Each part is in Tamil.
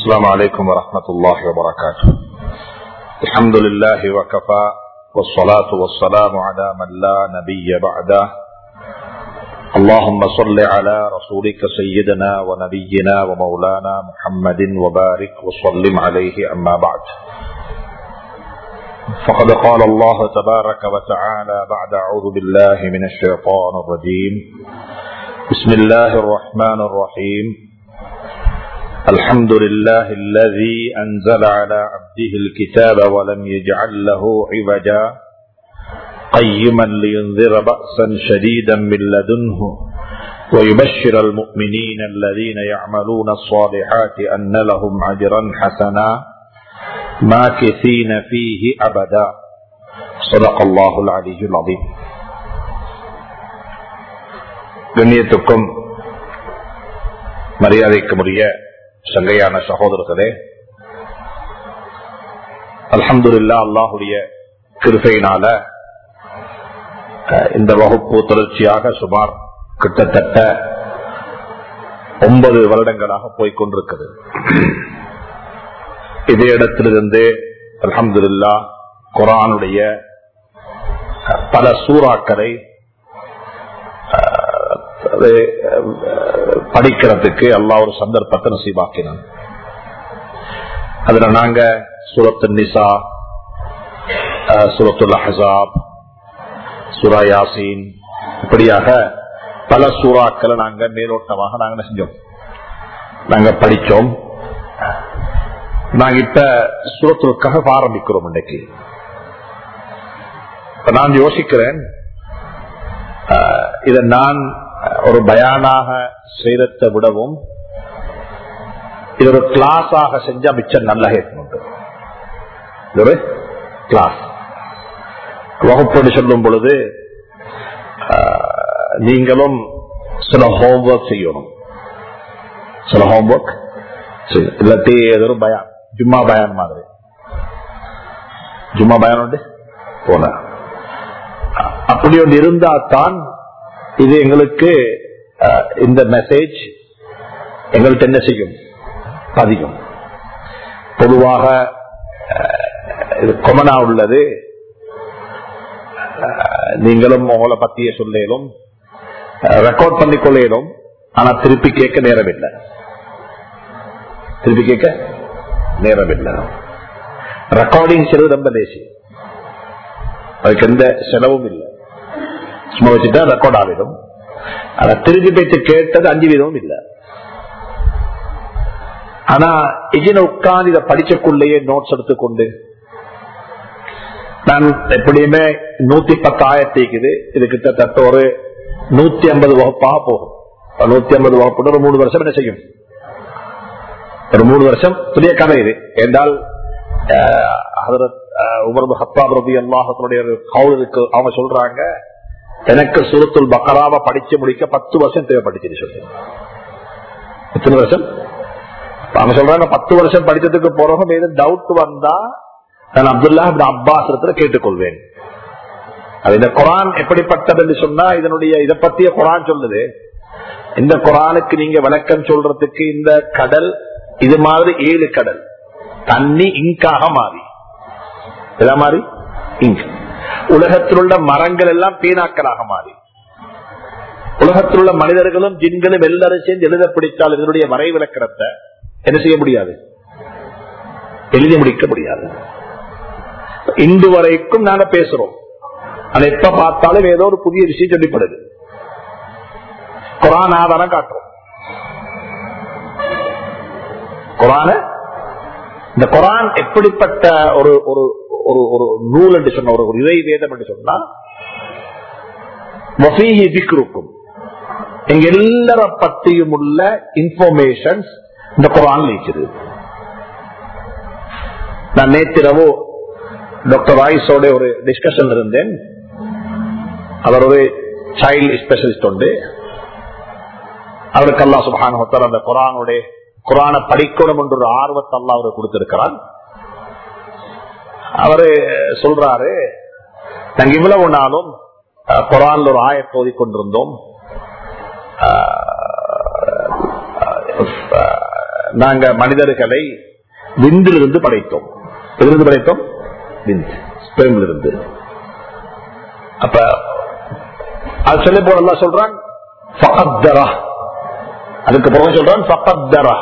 السلام عليكم ورحمة الله وبركاته الحمد لله وكفى والصلاة والسلام على من لا نبي بعده اللهم صل على رسولك سيدنا ونبينا ومولانا محمد وبارك وسلم عليه أما بعد فقد قال الله تبارك وتعالى بعد أعوذ بالله من الشيطان الرجيم بسم الله الرحمن الرحيم الحمد لله الذي أنزل على عبده الكتاب ولم يجعل له عوجا قيما لينذر بأسا شديدا من لدنه ويبشر المؤمنين الذين يعملون الصالحات أن لهم أجرا حسنا ماكثين فيه أبدا صدق الله العلي العظيم கண்ணியத்துக்கும் மரியாதைக்குரிய சங்கையான சகோதரர்களே அல்ஹம்துல்லா அல்லாஹுடைய கிருபையினால இந்த வகுப்பு தொடர்ச்சியாக சுமார் கிட்டத்தட்ட ஒன்பது வருடங்களாக போய்கொண்டிருக்கிறது இதே இடத்திலிருந்து அல்ஹம்துல்லா குரானுடைய பல சூறாக்களை படிக்கிறதுக்கு எல்லா ஒரு சந்தர்ப்பத்தை நசீபாக்கினான் அதுல நாங்க சூரத்து நிசா சூரத்துல் அஹாப் சுரா யாசின் இப்படியாக பல சூறாக்களை நாங்க மேலோட்டமாக நாங்க செஞ்சோம் நாங்க படிச்சோம் நாங்க இப்ப சூரத்துக்காக ஆரம்பிக்கிறோம் இன்னைக்கு நான் யோசிக்கிறேன் இதை நான் ஒரு பயானாக செய்தத்தை விடவும் இது ஒரு கிளாஸாக செஞ்சா மிச்சம் நல்ல கேட்கணும் ஒரு கிளாஸ் வகுப்படி சொல்லும் பொழுது நீங்களும் சில ஹோம்ஒர்க் செய்யணும் சில ஹோம்ஒர்க் இல்லாட்டி ஏதோ பயான் ஜும்மா பயான் மாதிரி ஜும்மா பயான் உண்டு போன அப்படி ஒன்று இருந்தா தான் இது எங்களுக்கு இந்த மெசேஜ் எங்கள்கிட்ட என்ன செய்யும் பதியும் பொதுவாக இது கொமனா உள்ளது நீங்களும் உங்களை பத்திய சொல்லும் ரெக்கார்ட் பண்ணிக்கொள்ளும் ஆனா திருப்பி கேட்க நேரம் இல்லை திருப்பி கேட்க நேரம் இல்லை ரெக்கார்டிங் செலவு ரொம்ப தேசி அதுக்கு எந்த செலவும் இல்லை சும்மா வச்சுட்டா ரெக்கார்ட் ஆகிடும் ஆனா திருப்பி பேச்சு கேட்டது அஞ்சு வீதமும் இல்லை ஆனா இஜின உட்கார்ந்து இதை படிச்சக்குள்ளேயே நோட்ஸ் எடுத்துக்கொண்டு நான் எப்படியுமே நூத்தி பத்து ஆயிரத்திக்குது இது கிட்டத்தட்ட ஒரு நூத்தி ஐம்பது வகுப்பாக போகும் நூத்தி ஐம்பது வகுப்பு ஒரு மூணு வருஷம் என்ன செய்யும் ஒரு மூணு வருஷம் புதிய கதை இது என்றால் உமர் ஹத்தாப் ரபி அல்லாஹத்தினுடைய கவுல் இருக்கு அவங்க சொல்றாங்க எனக்கு சுரத்துல் பக்கராவை படிச்சு முடிக்க பத்து வருஷம் தேவைப்பட்டுச்சு சொல்லி எத்தனை வருஷம் அவங்க சொல்றாங்க பத்து வருஷம் படிச்சதுக்கு பிறகு ஏதும் டவுட் வந்தா நான் அப்துல்லா அப்பாஸ் இடத்துல கேட்டுக்கொள்வேன் அது இந்த குரான் எப்படிப்பட்டது என்று சொன்னா இதனுடைய இதை பத்திய குரான் சொல்லுது இந்த குரானுக்கு நீங்க விளக்கம் சொல்றதுக்கு இந்த கடல் இது மாதிரி ஏழு கடல் தண்ணி இங்காக மாறி இதா மாறி இங்க் உலகத்தில் உள்ள மரங்கள் எல்லாம் பீனாக்களாக மாறி உலகத்தில் உள்ள மனிதர்களும் ஜின்களும் எல்லாரும் சேர்ந்து எழுத பிடித்தால் இதனுடைய வரை விளக்கணத்தை என்ன செய்ய முடியாது எழுதி முடிக்க முடியாது இன்று வரைக்கும் நாங்க பேசுறோம் ஆனா எப்ப பார்த்தாலும் ஏதோ ஒரு புதிய விஷயம் சொல்லிப்படுது குரான் ஆதாரம் காட்டுறோம் குரான இந்த குரான் எப்படிப்பட்ட ஒரு ஒரு ஒரு ஒரு நூல் என்று சொன்ன ஒரு இறை வேதம் என்று சொன்னா இருக்கும் எங்க எல்லார பற்றியும் உள்ள இன்ஃபர்மேஷன்ஸ் இந்த குரான் இருக்குது நான் நேத்திரவோ டாக்டர் ராய்ஸோட ஒரு டிஸ்கஷன் இருந்தேன் அவர் ஒரு சைல்டு ஸ்பெஷலிஸ்ட் உண்டு அவருக்கு அல்லா சுபான் அந்த குரானுடைய குரான படிக்கணும் என்ற ஒரு ஆர்வத்தை அல்லா அவருக்கு கொடுத்திருக்கிறார் அவரு சொல்றாரு நாங்க இவ்வளவு நாளும் குரான்ல ஒரு ஆயத்தை ஓதிக்கொண்டிருந்தோம் நாங்க மனிதர்களை விந்திலிருந்து படைத்தோம் எதிலிருந்து படைத்தோம் விந்து ஸ்பெர்மிலிருந்து அப்ப அது சொல்ல போல சொல்றான் ஃபகத்தரா அதுக்கு பிறகு சொல்றான் ஃபகத்தரா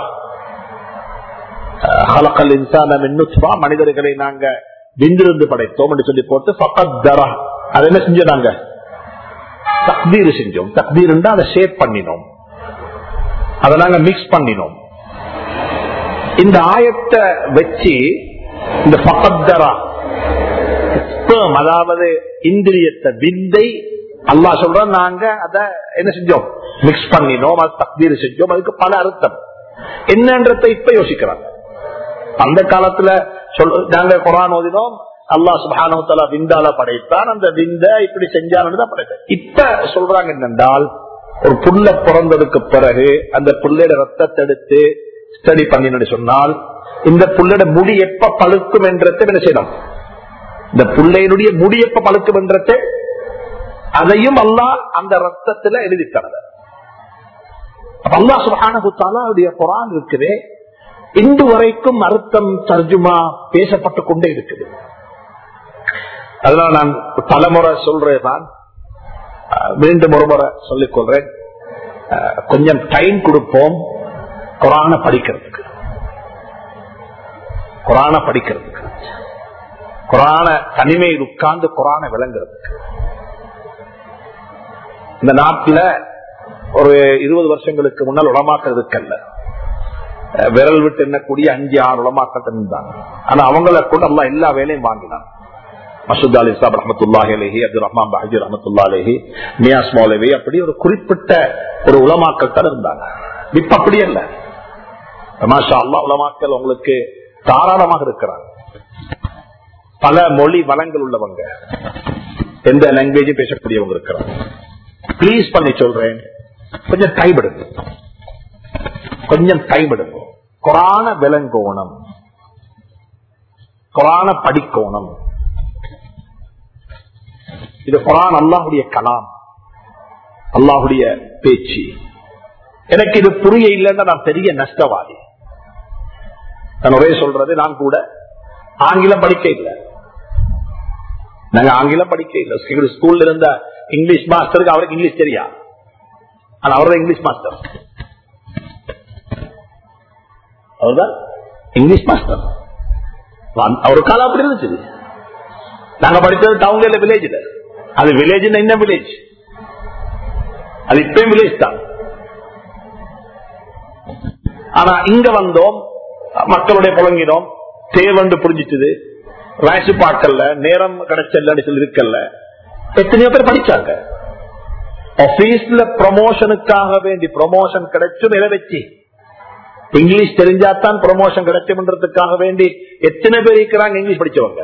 ஹலக்கல் இன்சான மின்னுத்பா மனிதர்களை நாங்க விந்திலிருந்து படைத்தோம் என்று சொல்லி போட்டு ஃபகத்தரா அது என்ன செஞ்சோம் நாங்க தக்தீர் செஞ்சோம் தக்தீர் அதை ஷேப் பண்ணினோம் அதை நாங்க மிக்ஸ் பண்ணினோம் இந்த ஆயத்தை வச்சு இந்த பகத்தரா sperm, அதாவது இந்திரியத்தை விந்தை அல்லாஹ் சொல்ற நாங்க அத என்ன செஞ்சோம் மிக்ஸ் பண்ணினோம் அது தக்தீர் செஞ்சோம் அதுக்கு பல அர்த்தம் என்னன்றதை இப்ப யோசிக்கிறாங்க அந்த காலத்துல சொல் நாங்க குரான் ஓதினோம் அல்லாஹ் சுபானோத்தலா விந்தால படைத்தான் அந்த விந்த இப்படி செஞ்சான்னு தான் படைத்தான் இப்ப சொல்றாங்க என்னென்றால் ஒரு புள்ள பிறந்ததுக்கு பிறகு அந்த புள்ளையோட ரத்தத்தை எடுத்து ஸ்டடி பண்ணினு சொன்னால் இந்த புள்ளோட முடி எப்ப பழுக்கும் என்றதை என்ன செய்யணும் இந்த புள்ளையினுடைய முடி எப்ப பழுக்கும் என்றதை அதையும் அல்லாஹ் அந்த ரத்தத்துல எழுதி தரத அல்லா சுபானுடைய குரான் இருக்குதே இன்று வரைக்கும் அர்த்தம் தர்ஜுமா பேசப்பட்டு கொண்டே இருக்குது அதனால நான் பலமுறை சொல்றேன் நான் அஹ், மீண்டும் ஒரு முறை சொல்லிக் கொள்றேன் அஹ், கொஞ்சம் டைம் கொடுப்போம் குரான படிக்கிறதுக்கு குரான படிக்கிறதுக்கு குரான தனிமையில் உட்கார்ந்து குரான விளங்குறதுக்கு இந்த நாட்டுல ஒரு இருபது வருஷங்களுக்கு முன்னால் உடமாக்குறதுக்கல்ல அஹ், விரல் விட்டு எண்ணக்கூடிய அஞ்சு ஆறு உடமாக்கள் இருந்தாங்க ஆனா அவங்கள கூட எல்லாம் எல்லா வேலையும் வாங்கினாங்க மசூத் அலி சாப் ரஹமத்துல்லாஹி அலஹி அப்துல் ரஹ்மான் பஹஜி ரஹமத்துல்லா அலஹி மியாஸ் மௌலவி அப்படி ஒரு குறிப்பிட்ட ஒரு உலமாக்கள் தான் இருந்தாங்க இப்ப அப்படி அல்ல மாஷா அல்லா உலமாக்கள் உங்களுக்கு தாராளமாக இருக்கிறாங்க பல மொழி வளங்கள் உள்ளவங்க எந்த லாங்குவேஜும் பேசக்கூடியவங்க இருக்கிறாங்க ப்ளீஸ் பண்ணி சொல்றேன் கொஞ்சம் டைம் எடுங்க கொஞ்சம் டைம் எடுங்க குரான விலங்கோணம் குரான படிக்கோணம் இது குரான் அல்லாஹுடைய கலாம் அல்லாஹுடைய பேச்சு எனக்கு இது புரிய இல்லைன்னா நான் பெரிய நஷ்டவாதி நான் ஒரே சொல்றது நான் கூட ஆங்கிலம் படிக்க இல்லை நாங்க ஆங்கிலம் படிக்க இல்லை ஸ்கூல்ல இருந்த இங்கிலீஷ் மாஸ்டருக்கு அவருக்கு இங்கிலீஷ் தெரியா ஆனா அவர் இங்கிலீஷ் மாஸ்டர் அவர்தான் இங்கிலீஷ் மாஸ்டர் அவர் காலம் அப்படி இருந்துச்சு நாங்க படிச்சது டவுன்ல இல்ல வில்லேஜ்ல அது வில்லேஜ் என்ன வில்லேஜ் அது இப்பயும் வில்லேஜ் தான் ஆனா இங்க வந்தோம் மக்களுடைய புழங்கினோம் தேவண்டு புரிஞ்சிச்சது வயசு பார்க்கல நேரம் கிடைச்சல்லன்னு சொல்லி இருக்கல எத்தனையோ பேர் படிச்சாங்க ஆபீஸ்ல ப்ரமோஷனுக்காக வேண்டி ப்ரமோஷன் கிடைச்சும் எதை வச்சு இங்கிலீஷ் தெரிஞ்சாதான் ப்ரமோஷன் கிடைக்கும்ன்றதுக்காக வேண்டி எத்தனை பேர் இருக்கிறாங்க இங்கிலீஷ் படிச்சவங்க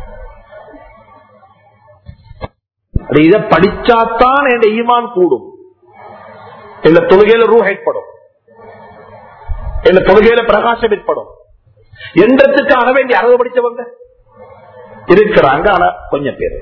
அது இதை படிச்சாத்தான் என் ஈமான் கூடும் இந்த தொழுகையில ரூ ஏற்படும் இந்த தொழுகையில பிரகாசம் ஏற்படும் என்றதுக்காக வேண்டி அளவு படிச்சவங்க இருக்கிறாங்க ஆனா கொஞ்சம் பேர்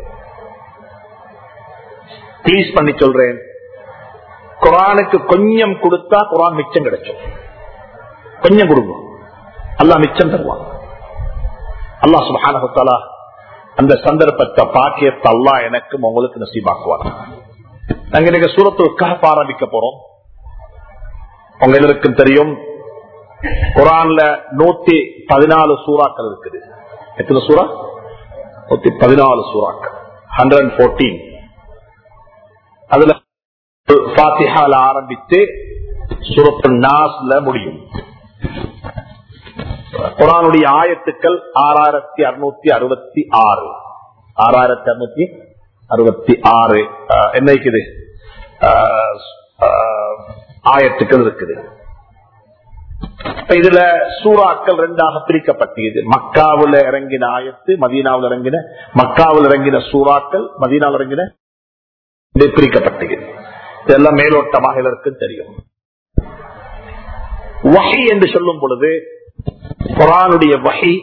ப்ளீஸ் பண்ணி சொல்றேன் குரானுக்கு கொஞ்சம் கொடுத்தா குரான் மிச்சம் கிடைக்கும் கொஞ்சம் கொடுங்க அல்லா மிச்சம் தருவான் அல்லா சுபானகத்தாலா அந்த சந்தர்ப்பத்தை பாக்கியத்தை அல்லா எனக்கும் உங்களுக்கு நசீபாக்குவார் நாங்க இன்னைக்கு சூரத்துக்காக ஆரம்பிக்க போறோம் உங்க எல்லாருக்கும் தெரியும் குரான்ல நூத்தி பதினாலு சூறாக்கள் இருக்குது எத்தனை சூறா நூத்தி பதினாலு சூறாக்கள் ஹண்ட்ரட் போர்டீன் அதுல பாத்திஹால ஆரம்பித்து சூரத்து நாஸ்ல முடியும் குரானுடைய ஆயத்துக்கள் ஆறாயிரத்தி அறுநூத்தி அறுபத்தி ஆறு ஆறாயிரத்தி அறுநூத்தி அறுபத்தி ஆறு என்ன இருக்குது ஆயத்துக்கள் இருக்குது இதுல சூறாக்கள் ரெண்டாக பிரிக்கப்பட்டது மக்காவில் இறங்கின ஆயத்து மதீனாவில் இறங்கின மக்காவில் இறங்கின சூறாக்கள் மதீனாவில் இறங்கின பிரிக்கப்பட்டது இதெல்லாம் மேலோட்டமாக எல்லாருக்கும் தெரியும் வகை என்று சொல்லும் பொழுது குரானுடைய வகை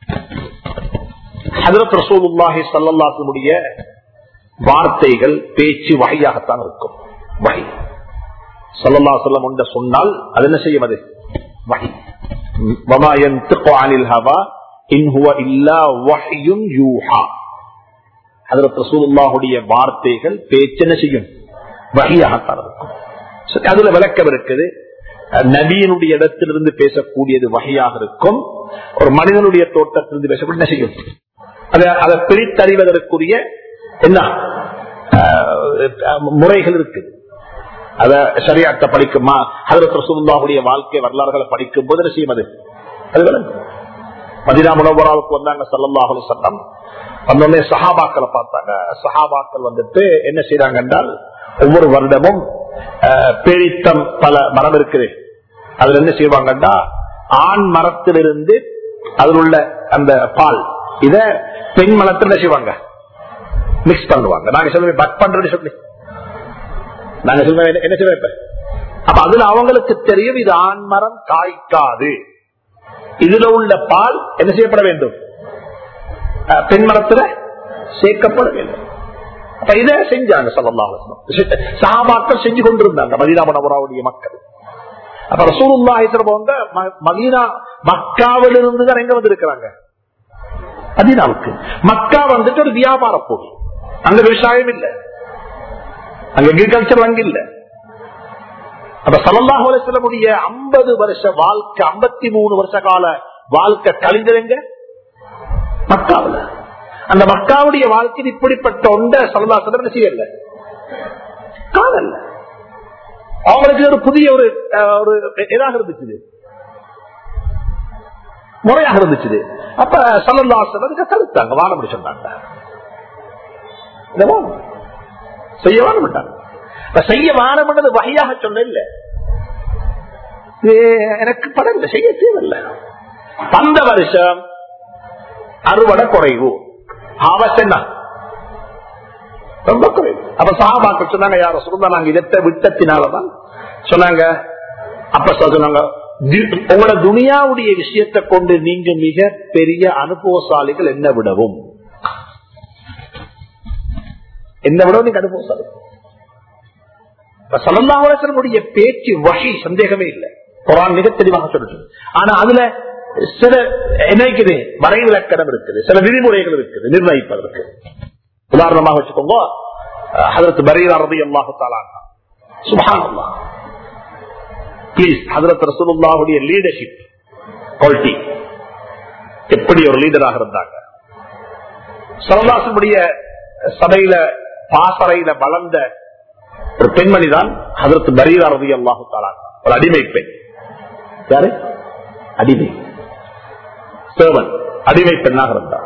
ஹதரத் ரசூலுல்லாஹி சல்லாஹனுடைய வார்த்தைகள் பேச்சு வகையாகத்தான் இருக்கும் வகை சல்லல்லா சொல்லம் ஒன்ற சொன்னால் அது என்ன செய்யும் அது வகை وَمَا يَنطِقُ عَنِ الْهَوَى إِنْ هُوَ إِلَّا وَحْيٌ يُوحَى ஹதரத் ரசூலுல்லாஹுடைய வார்த்தைகள் பேச்சு என்ன செய்யும் வகையாகத்தான் இருக்கும் சரி, அதுல விளக்கம் இருக்குது அஹ், நபியினுடைய இடத்திலிருந்து பேசக்கூடியது வகையாக இருக்கும் ஒரு மனிதனுடைய தோட்டத்திலிருந்து பேசக்கூடிய என்ன செய்யும் அதை அதை பிரித்தறிவதற்குரிய என்ன அஹ், முறைகள் இருக்குது அத சரியாட்ட படிக்குமா ஹதரத் ரசூலுல்லாஹுடைய வாழ்க்கை வரலாறுகளை படிக்கும் போது என்ன செய்யும் அது அது விளங்கும் மதினா முனவராவுக்கு வந்தாங்க சல்லல்லாஹு அலைஹி வஸல்லம் வந்தோடனே சஹாபாக்களை பார்த்தாங்க சஹாபாக்கள் வந்துட்டு என்ன செய்யறாங்க என்றால் ஒவ்வொரு வருடமும் அஹ், பேரித்தம் பல மரம் இருக்குது அதுல என்ன செய்வாங்கன்னா ஆண் மரத்திலிருந்து அதில் உள்ள அந்த பால் இத பெண் மரத்தில் என்ன செய்வாங்க மிக்ஸ் பண்ணுவாங்க நாங்க சொல்லுவேன் பட் பண்றது சொல்லி நாங்க சொல்லுவேன் என்ன- என்ன செய்வேன் இப்ப? அப்ப அதுல அவங்களுக்கு தெரியும் இது ஆண் மரம் காய்க்காது இதுல உள்ள பால் என்ன செய்யப்பட வேண்டும் அஹ், பெண் மரத்துல சேர்க்கப்பட வேண்டும் அப்ப இதை செஞ்சாங்க சொல்லலாம் சாபாக்கள் செஞ்சு கொண்டிருந்தாங்க மதீனா மனவராவுடைய மக்கள் அப்ப ரசூலுல்லாஹி சொல்றவங்க ம- மதீனா மக்காவிலிருந்து தான் எங்க வந்திருக்கிறாங்க மதீனாவுக்கு மக்கா வந்துட்டு ஒரு வியாபார பொருள் அங்க விவசாயம் இல்ல அங்க அக்ரிகல்ச்சர் அங்க இல்ல அப்ப சல்லாஹுடைய ஐம்பது வருஷ வாழ்க்கை ஐம்பத்தி மூணு வருஷ கால வாழ்க்கை கழிஞ்சதுங்க மக்காவில் அந்த மக்காவுடைய வாழ்க்கை இப்படிப்பட்ட ஒன்றை சல்லாசலம் செய்யல காதல்ல அவங்களுக்கு ஒரு புதிய ஒரு அஹ், ஒரு எதாக இருந்துச்சு முறையாக இருந்துச்சு அப்ப சல்லாசலம் தடுத்தாங்க வாழ சொன்னாங்க இதை வாணும். செய்ய வாழமாட்டாங்க இப்ப செய்ய வாழம்ன்றது வகையாக சொல்ல இல்ல இது எனக்கு படம் இல்லை செய்ய தேவையில்லை அந்த வருஷம் அறுவடை குறைவு அவசம் ரொம்ப குறைவு அப்ப சாபாக்கள் சொன்னாங்க யாரும் சொல்லுங்க நாங்க இடத்தை விட்டத்தினாலதான் சொன்னாங்க அப்ப சொன்னாங்க தி- உங்களோட துனியாவுடைய விஷயத்தை கொண்டு நீங்க மிக பெரிய அனுபவசாலிகள் என்ன விடவும் என்ன விடவும் நீங்க அனுபவசாலி சலந்தாவரசனுடைய பேச்சு வகை சந்தேகமே இல்லை குரான் மிக தெளிவாக சொல்லுது ஆனா அதுல சில என்ன இருக்குது வரைவிலக்கணம் இருக்குது சில விதிமுறைகள் இருக்குது நிர்ணயிப்பதற்கு உதாரணமாக வச்சுக்கோங்க ஹதரத் பரீரா ரதி அல்லாஹு தாலானா சுபான் ப்ளீஸ் ஹதரத் ரசூலுல்லாஹுடைய லீடர்ஷிப் குவாலிட்டி எப்படி ஒரு லீடராக இருந்தாங்க சரதாசனுடைய சபையில பாசறையில வளர்ந்த ஒரு பெண்மணி தான் ஹதரத் பரீரா ரதி அல்லாஹு தாலானா ஒரு அடிமை பெண் யாரு அடிமை சேவன் அடிமை பெண்ணாக இருந்தார்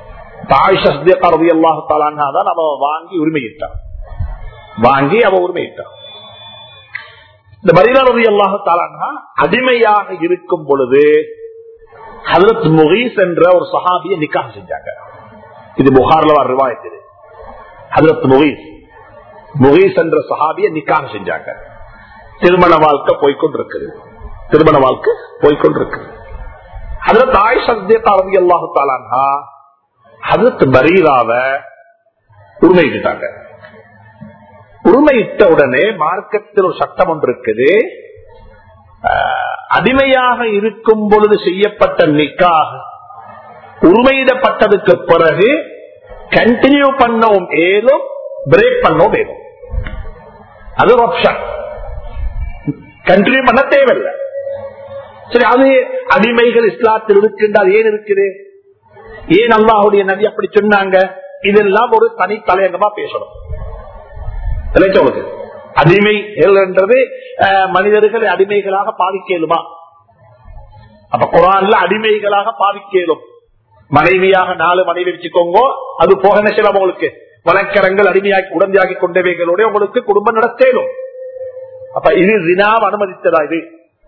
தான் அவ வாங்கி உரிமையிட்டான் வாங்கி அவ உரிமையிட்டான் இந்த மரியாதை அல்லாஹு தாலான்னா அடிமையாக இருக்கும் பொழுது ஹதரத் முகீஸ் என்ற ஒரு சஹாபிய நிக்காக செஞ்சாங்க இது புகார்ல வர ரிவாயத்து இது. ஹதரத் முகீஸ் முகீஸ் என்ற சஹாபிய நிக்காக செஞ்சாங்க திருமண வாழ்க்கை போய்கொண்டிருக்குது திருமண வாழ்க்கை போய்கொண்டிருக்கு ஹதரத் ஆயிஷா ரதி அல்லாஹு தாலான்ஹா ஹதரத் பரீராவ உரிமையிட்டாங்க உரிமையிட்ட உடனே மார்க்கத்தில் ஒரு சட்டம் ஒன்று இருக்குது ஆஹ், அடிமையாக இருக்கும் பொழுது செய்யப்பட்ட நிக்காக உரிமையிடப்பட்டதுக்கு பிறகு கண்டினியூ பண்ணவும் ஏதும் பிரேக் பண்ணவும் ஏதும் அது ஒரு ஆப்ஷன் கண்டினியூ பண்ண தேவையில்லை சரி அது அடிமைகள் இஸ்லாத்தில் இருக்கின்றால் ஏன் இருக்குது ஏன் அல்லாஹுடைய நபி அப்படி சொன்னாங்க இதெல்லாம் ஒரு தனி தலையங்கமா பேசணும் இல்லையா உங்களுக்கு அடிமைகள் என்றது அஹ், மனிதர்களை அடிமைகளாக பாதிக்கலுமா அப்ப குரான்ல அடிமைகளாக பாதிக்கலும் மனைவியாக நாலு மனைவி வச்சுக்கோங்க அது போக என்ன செய்யலாம் உங்களுக்கு வழக்கரங்கள் அடிமையாக்கி உடந்தையாக்கி கொண்டவைகளோட உங்களுக்கு குடும்பம் நடத்தேலும் அப்ப இது தினாவ அனுமதித்ததா இது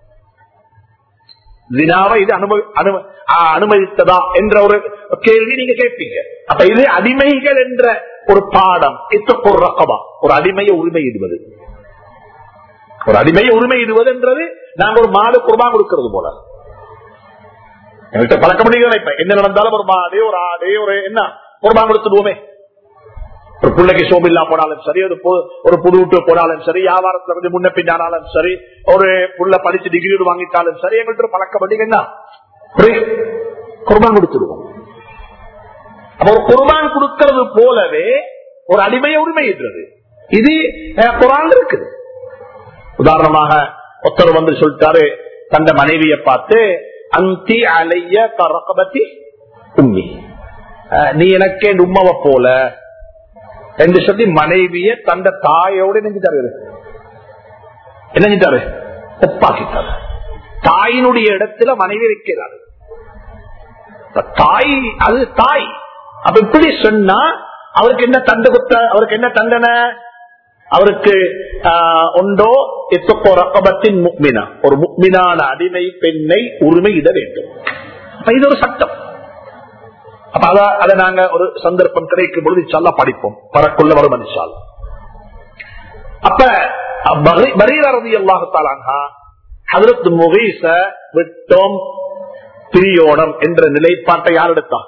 தினாவை இது அனும- அனும- ஆ, அனுமதித்ததா என்ற ஒரு கேள்வி நீங்க கேட்பீங்க அப்ப இது அடிமைகள் என்ற ஒரு பாடம் இத்தொரு ரகபா ஒரு அடிமையை உரிமையிடுவது ஒரு அடிமையை உரிமையிடுவது என்றது நாங்க ஒரு மாடு குர்பான் கொடுக்கிறது போல எங்கள்கிட்ட பழக்க முடியும் இப்ப என்ன நடந்தாலும் ஒரு மாடு ஒரு ஆடு ஒரு என்ன குர்பான் கொடுத்துடுவோமே ஒரு பிள்ளைக்கு சோபில்லா போனாலும் சரி ஒரு பு- ஒரு புது வீட்டு போனாலும் சரி வியாபாரத்துல கொஞ்சம் முன்ன பின்னாலும் சரி ஒரு புள்ள படிச்சு டிகிரி வாங்கிட்டாலும் சரி எங்கள்கிட்ட ஒரு பழக்கம் பண்ணி என்ன ஒரு குர்பான் கொடுத்துருவோம் அப்ப ஒரு குர்பான் கொடுக்கிறது போலவே ஒரு அடிமைய உரிமையிடுறது இது அஹ், குர்ஆன்ல இருக்குது உதாரணமாக ஒருத்தர் வந்து சொல்லிட்டாரு தந்த மனைவியை பார்த்து அந்தி அலைய கரகபத்தி உம்மி அஹ், நீ எனக்கு என் உம்மாவை போல என்று சொல்லி மனைவிய தந்த தாயோட நெஞ்சிட்டாரு என்ன செஞ்சிட்டாரு ஒப்பாக்கிட்டாரு தாயினுடைய இடத்துல மனைவி வைக்கிறாரு இப்ப தாய் அது தாய் அப்ப இப்படி சொன்னா அவருக்கு என்ன தண்டை குத்த அவருக்கு என்ன தண்டனை அவருக்கு ஆஹ், ஒன்றோ எத்தக்கோ ரக்கபத்தின் முக்மினா ஒரு முக்மினான அடிமை பெண்ணை உரிமையிட வேண்டும் அப்ப இது ஒரு சட்டம் அப்ப அத அதை நாங்க ஒரு சந்தர்ப்பம் கிடைக்கும் பொழுது இன்ஷால்லா படிப்போம் பறக்குள்ள வரும் மனுஷால் அப்ப பரீரதி அல்லாஹாலாங்க ஹதரத் முகீச விட்டோம் பிரியோணம் என்ற நிலைப்பாட்டை யார் எடுத்தான்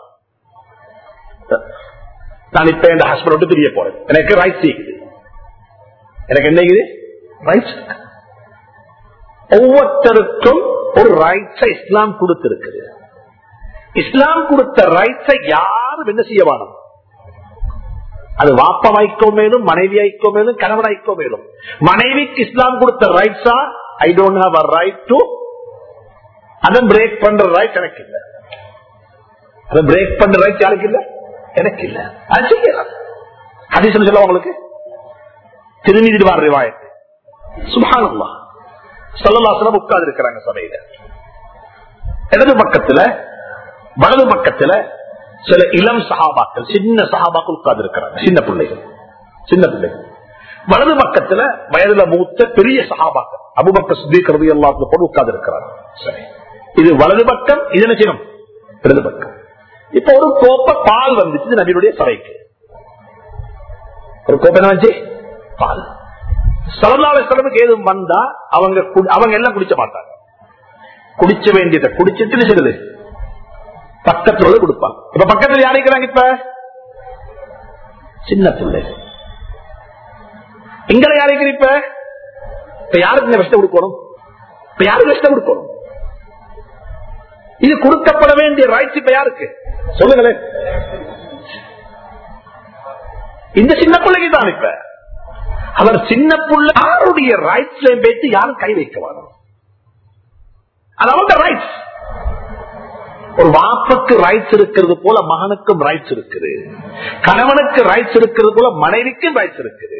நான் இப்ப என் ஹஸ்பண்ட் விட்டு பிரிய போறேன் எனக்கு ரைட்ஸ் இருக்குது எனக்கு என்ன இருக்குது ரைட்ஸ் ஒவ்வொருத்தருக்கும் ஒரு ரைட்ஸை இஸ்லாம் கொடுத்திருக்குது இஸ்லாம் கொடுத்த ரைட்ஸை யாரும் என்ன செய்ய வேணும் அது வாப்ப வைக்கோ மேலும் மனைவி ஐக்கோ மேலும் கணவன் ஐக்கோ மேலும் மனைவிக்கு இஸ்லாம் கொடுத்த ரைட்ஸா I don't have a right to அதை பிரேக் பண்ற ரைட் எனக்கு இல்ல அதை பிரேக் பண்ற ரைட் யாருக்கு இல்ல எனக்கு இல்ல அது செய்யலாம் அது சொல்ல உங்களுக்கு திருநீதி வார ரிவாயத்து சுபானல்லா சொல்லலாசனம் உட்கார்ந்து இருக்கிறாங்க சபையில இடது பக்கத்துல வலது பக்கத்துல சில இளம் சகாபாக்கள் சின்ன சகாபாக்கள் உட்கார்ந்து இருக்கிறாங்க சின்ன பிள்ளைகள் சின்ன பிள்ளைகள் வலது பக்கத்துல வயதுல மூத்த பெரிய சகாபாக்கள் அபுபக்க சுத்தீக்கிறது எல்லாத்துக்கும் போட்டு உட்கார்ந்து இருக்கிறாங்க சரி இது வலது பக்கம் இது என்ன செய்யணும் இடது பக்கம் இப்ப ஒரு கோப்ப பால் வந்துச்சு நபியுடைய சபைக்கு ஒரு கோப்பை என்ன வந்துச்சு பால் சலதால செலவுக்கு ஏதும் வந்தா அவங்க கு- அவங்க எல்லாம் குடிச்ச மாட்டாங்க குடிச்ச வேண்டியதை குடிச்சிட்டு என்ன செய்யுது பக்கத்துல உள்ள கொடுப்பாங்க இப்ப பக்கத்துல யார் இருக்கிறாங்க இப்ப சின்ன பிள்ளை எங்களை யார் இருக்கிற இப்ப இப்ப யாருக்கு இந்த விஷத்தை கொடுக்கணும் இப்ப யாருக்கு விஷத்தை கொடுக்கணும் இது கொடுக்கப்பட வேண்டிய ரைட்ஸ் இப்ப யாருக்கு சொல்லுங்களேன் இந்த சின்ன பிள்ளைக்கு தான் இப்ப அவர் சின்ன புள்ள யாருடைய ரைட்ஸ்ல பேசி யாரும் கை வைக்க வரும் அது அவங்க ரைட்ஸ் ஒரு வாப்புக்கு ரைட்ஸ் இருக்கிறது போல மகனுக்கும் ரைட்ஸ் இருக்குது கணவனுக்கு ரைட்ஸ் இருக்கிறது போல மனைவிக்கும் ரைட்ஸ் இருக்குது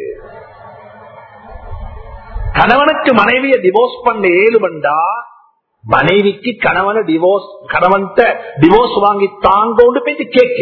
கணவனுக்கு மனைவியை டிவோர்ஸ் பண்ண ஏழுமண்டா மனைவிக்கு கணவனை டிவோர்ஸ் கணவன் டிவோர்ஸ் வாங்கி தாங்கோண்டு பேசி கேட்க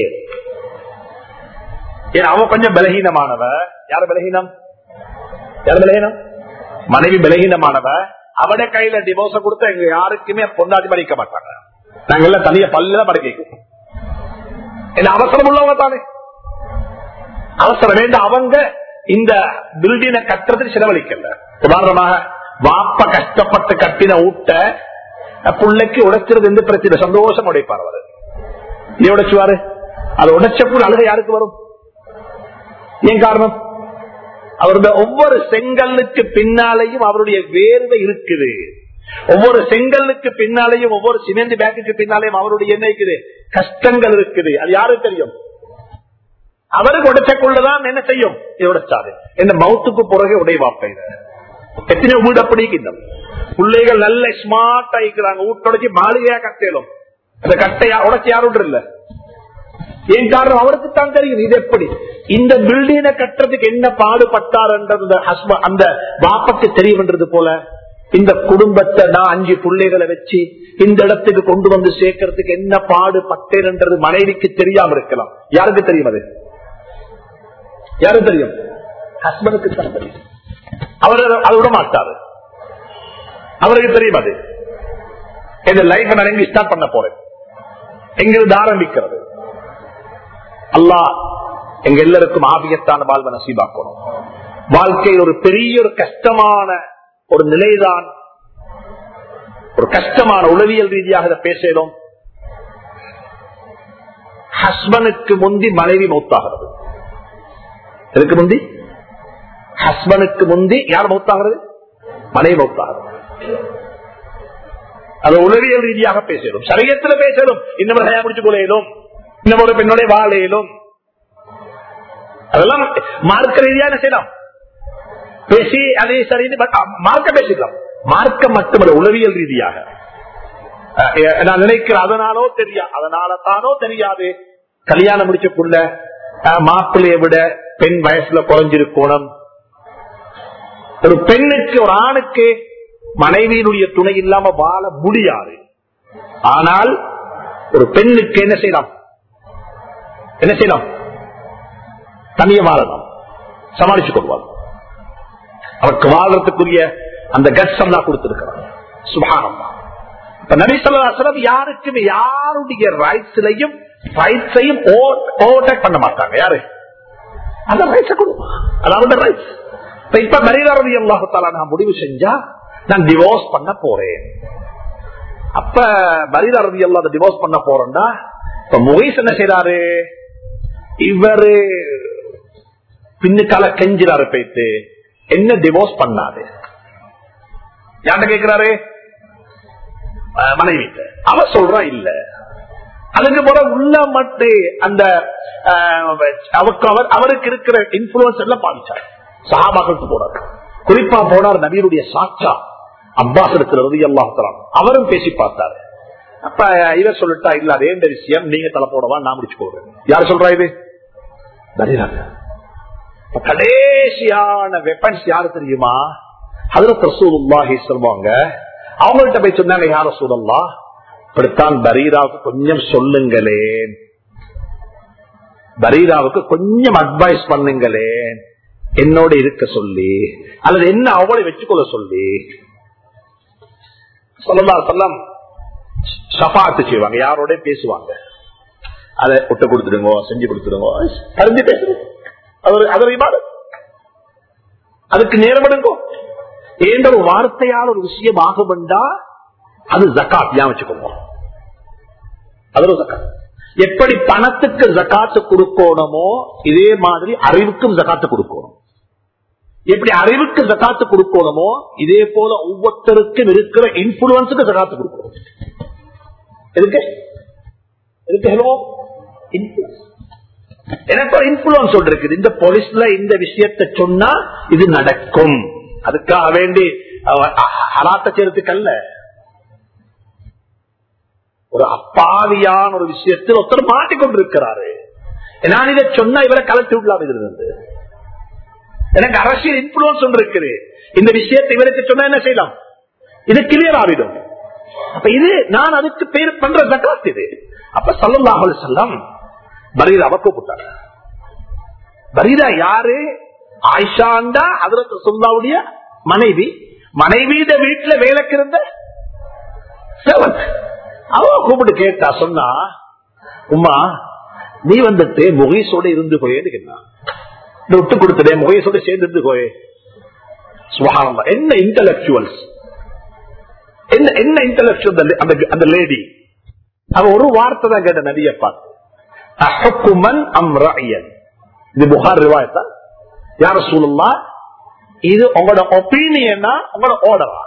ஏன்னா அவ கொஞ்சம் பலகீனமானவ யார் பலகீனம் யார் பலகீனம் மனைவி பலகீனமானவ அவட கையில டிவோர்ஸ கொடுத்தா எங்க யாருக்குமே பொண்டாட்டி படிக்க மாட்டாங்க நாங்க எல்லாம் தனியா பல்ல படுக்கைக்கும் என்ன அவசரம் உள்ளவங்க தானே அவசரம் வேண்டாம் அவங்க இந்த பில்டினை கட்டுறதுக்கு செலவழிக்கல உதாரணமாக வாப்ப கஷ்டப்பட்டு கட்டின ஊட்ட பிள்ளைக்கு உடைச்சிருது எந்த பிரச்சனை சந்தோஷம் உடைப்பார் அவர் ஏன் உடைச்சுவாரு அது உடைச்ச புல் அழுக யாருக்கு வரும் ஏன் காரணம் அவருடைய ஒவ்வொரு செங்கல்லுக்கு பின்னாலேயும் அவருடைய வேர்வை இருக்குது ஒவ்வொரு செங்கல்லுக்கு பின்னாலேயும் ஒவ்வொரு சிமெண்ட் பேக்குக்கு பின்னாலேயும் அவருடைய என்ன இருக்குது கஷ்டங்கள் இருக்குது அது யாருக்கு தெரியும் அவருக்கு உடைச்சக்குள்ளதான் என்ன செய்யும் இது உடைச்சாரு என்ன மவுத்துக்கு பிறகு உடைவாப்ப இத எத்தனை வீடு அப்படி இருக்கின்றன பிள்ளைகள் நல்ல ஸ்மார்ட் ஆயிக்கிறாங்க வீட்டோடச்சு மாளிகையா கட்டலும் அந்த கட்டையா உடச்சு யாரும் இல்ல ஏன் காரணம் அவருக்கு தான் தெரியும் இது எப்படி இந்த பில்டிங்கை கட்டுறதுக்கு என்ன பாடுபட்டார் அந்த husband- அந்த வாப்பக்கு தெரியும்ன்றது போல இந்த குடும்பத்தை நான் அஞ்சு பிள்ளைகளை வச்சு இந்த இடத்துக்கு கொண்டு வந்து சேர்க்கறதுக்கு என்ன பாடுபட்டேன்ன்றது மனைவிக்கு தெரியாம இருக்கலாம் யாருக்கு தெரியும் அது யாருக்கு தெரியும் ஹஸ்பண்டுக்கு தான் தெரியும் அவர் அதை விட மாட்டாரு அவருக்கு தெரியும் அது இந்த லைஃப் நான் எங்க ஸ்டார்ட் பண்ண போறேன் எங்கிருந்து ஆரம்பிக்கிறது அல்லாஹ் எங்க எல்லாருக்கும் ஆபியத்தான வாழ்வை நசீபாக்கணும் வாழ்க்கையில் ஒரு பெரிய ஒரு கஷ்டமான ஒரு நிலைதான் ஒரு கஷ்டமான உளவியல் ரீதியாக இதை பேசலும் ஹஸ்பனுக்கு முந்தி மனைவி மௌத்தாகிறது எதுக்கு முந்தி ஹஸ்பண்டுக்கு முந்தி யார் மௌத்தாகிறது மனைவி மௌத்தாகிறது அது உளவியல் ரீதியாக பேசலும் சரியத்துல பேசலும் இன்னொரு ஹயா முடிச்சு கொள்ளையிலும் இன்னும் ஒரு பெண்ணுடைய வாழையிலும் அதெல்லாம் மார்க்க ரீதியா என்ன செய்யலாம் பேசி அதே சரி மார்க்க பேசிக்கலாம் மார்க்க மட்டுமல்ல உளவியல் ரீதியாக அஹ் நான் நினைக்கிறேன் அதனாலோ தெரியா அதனால தானோ தெரியாது கல்யாணம் முடிச்சக்குள்ள அஹ், மாப்பிள்ளையை விட பெண் வயசுல குறைஞ்சிருக்கணும் ஒரு பெண்ணுக்கு ஒரு ஆணுக்கு மனைவியினுடைய துணை இல்லாம வாழ முடியாது ஆனால் ஒரு பெண்ணுக்கு என்ன செய்யலாம் என்ன செய்யலாம் தனிய வாழலாம் சமாளிச்சுக் கொள்வார் அவருக்கு வாழ்றதுக்குரிய அந்த கட்ஸ் எல்லாம் கொடுத்திருக்கிறார் சுபானம்மா இப்ப நபிசல்லாசலம் யாருக்குமே யாருடைய ரைட்ஸ்லையும் ரைட்ஸையும் ஓவர்டேக் பண்ண மாட்டாங்க யாரு அந்த ரைட்ஸை கொடுப்பான் அதாவது ரைட்ஸ் இப்ப இப்ப மரியாதை அல்லாஹால நான் முடிவு செஞ்சா நான் டிவோர்ஸ் பண்ண போறேன் அப்ப மரியாதை அல்லாத டிவோர்ஸ் பண்ண போறேன்டா இப்ப முகைஸ் என்ன செய்யறாரு இவரு பின்னுக்கால கெஞ்சிறாரு போயிட்டு என்ன டிவோர்ஸ் பண்ணாரு யார்கிட்ட கேட்கிறாரு அஹ் மனைவி அவ சொல்றா இல்ல அதுக்கு போல உள்ள மட்டு அந்த அஹ், அவருக்கு அவர் அவருக்கு இருக்கிற இன்ஃபுளுன்ஸ் எல்லாம் பாதிச்சார் சஹாபாக்களுக்கு போனார் குறிப்பா போனார் நபியுடைய சாட்சா அப்பாஸ் இருக்கிறது எல்லாம் அவரும் பேசி பார்த்தாரு அப்ப இவர் சொல்லிட்டா இல்ல அதே இந்த விஷயம் நீங்க தலை போடவா நான் முடிச்சுக்கோங்க யார் சொல்றா இது நரிராஜ இப்ப கடைசியான வெப்பன்ஸ் யாரு தெரியுமா ஹதரத் ரசூலுல்லாஹி சொல்லுவாங்க அவங்கள்ட்ட போய் சொன்னாங்க யார சூழல்லா இப்படித்தான் பரீராவுக்கு கொஞ்சம் சொல்லுங்களேன் பரீராவுக்கு கொஞ்சம் அட்வைஸ் பண்ணுங்களேன் என்னோட இருக்க சொல்லி அல்லது என்ன அவளை வச்சுக்கொள்ள சொல்லி சொல்லலாம் சொல்லம் ஷபாத்து செய்வாங்க யாரோட பேசுவாங்க அதை விட்டு கொடுத்துடுங்க செஞ்சு கொடுத்துடுங்க தெரிஞ்சு பேசுங்க அது ஒரு- அது ஒரு இபாதத். அதுக்கு நேரம் எடுங்கோ ஏந்த ஒரு வார்த்தையால் ஒரு விஷயம் ஆக வேண்டா அது ஜக்காத் ஞாபகம் வச்சுக்கோங்க அது ஒரு ஜக்காத் எப்படி பணத்துக்கு ஜக்காத்து கொடுக்கணுமோ இதே மாதிரி அறிவுக்கும் ஜக்காத்து கொடுக்கணும் எப்படி அறிவுக்கு ஜக்காத்து கொடுக்கணுமோ இதே போல ஒவ்வொருத்தருக்கும் இருக்கிற இன்ஃபுளுன்ஸுக்கு ஜக்காத்து கொடுக்கணும் எதுக்கு எதுக்கு ஹலோ எனக்கு ஒரு இன்ஃபுளுன்ஸ் ஒன்று இருக்குது இந்த போலீஸ்ல இந்த விஷயத்தை சொன்னா இது நடக்கும் அதுக்காக வேண்டி அவ- அ- ஹராத்த செய்யறதுக்கு அல்ல ஒரு அப்பாவியான ஒரு விஷயத்தில் ஒருத்தர் மாட்டிக்கொண்டிருக்கிறாரு நான் இதை சொன்னா இவரை கலத்தி விடலாம் இது இருந்து எனக்கு அரசியல் இன்ஃபுளுன்ஸ் ஒன்று இருக்குது இந்த விஷயத்தை இவருக்கு சொன்னா என்ன செய்யலாம் இது கிளியர் ஆகிடும் அப்ப இது நான் அதுக்கு பேர் பண்ற ஜக்காத் இது அப்ப சல்லாஹல் செல்லம் பரீராவை கூப்பிட்டாங்க பரீரா யாரு ஆயிஷாண்டா அதற்கு சொல்லாவுடைய மனைவி மனைவியிட வீட்டுல வேலைக்கு இருந்த செவன் அவ கூப்பிட்டு கேட்டா சொன்னா உமா நீ வந்துட்டு முகேஷோட இருந்து போயேன்னு கேட்டா விட்டு கொடுத்துட்டே முகேஷோட சேர்ந்து இருந்து போயே சுகானந்தா என்ன இன்டலக்சுவல்ஸ் என்ன என்ன இன்டலக்சுவல் அந்த அந்த லேடி அவ ஒரு வார்த்தை தான் கேட்ட நதிய பார்த்து அஹக்குமன் அம் ரஅயன் இது புகார் ரிவாயத்தா யார சூழல்லா இது உங்களோட ஒப்பீனியனா உங்களோட ஓர்டரா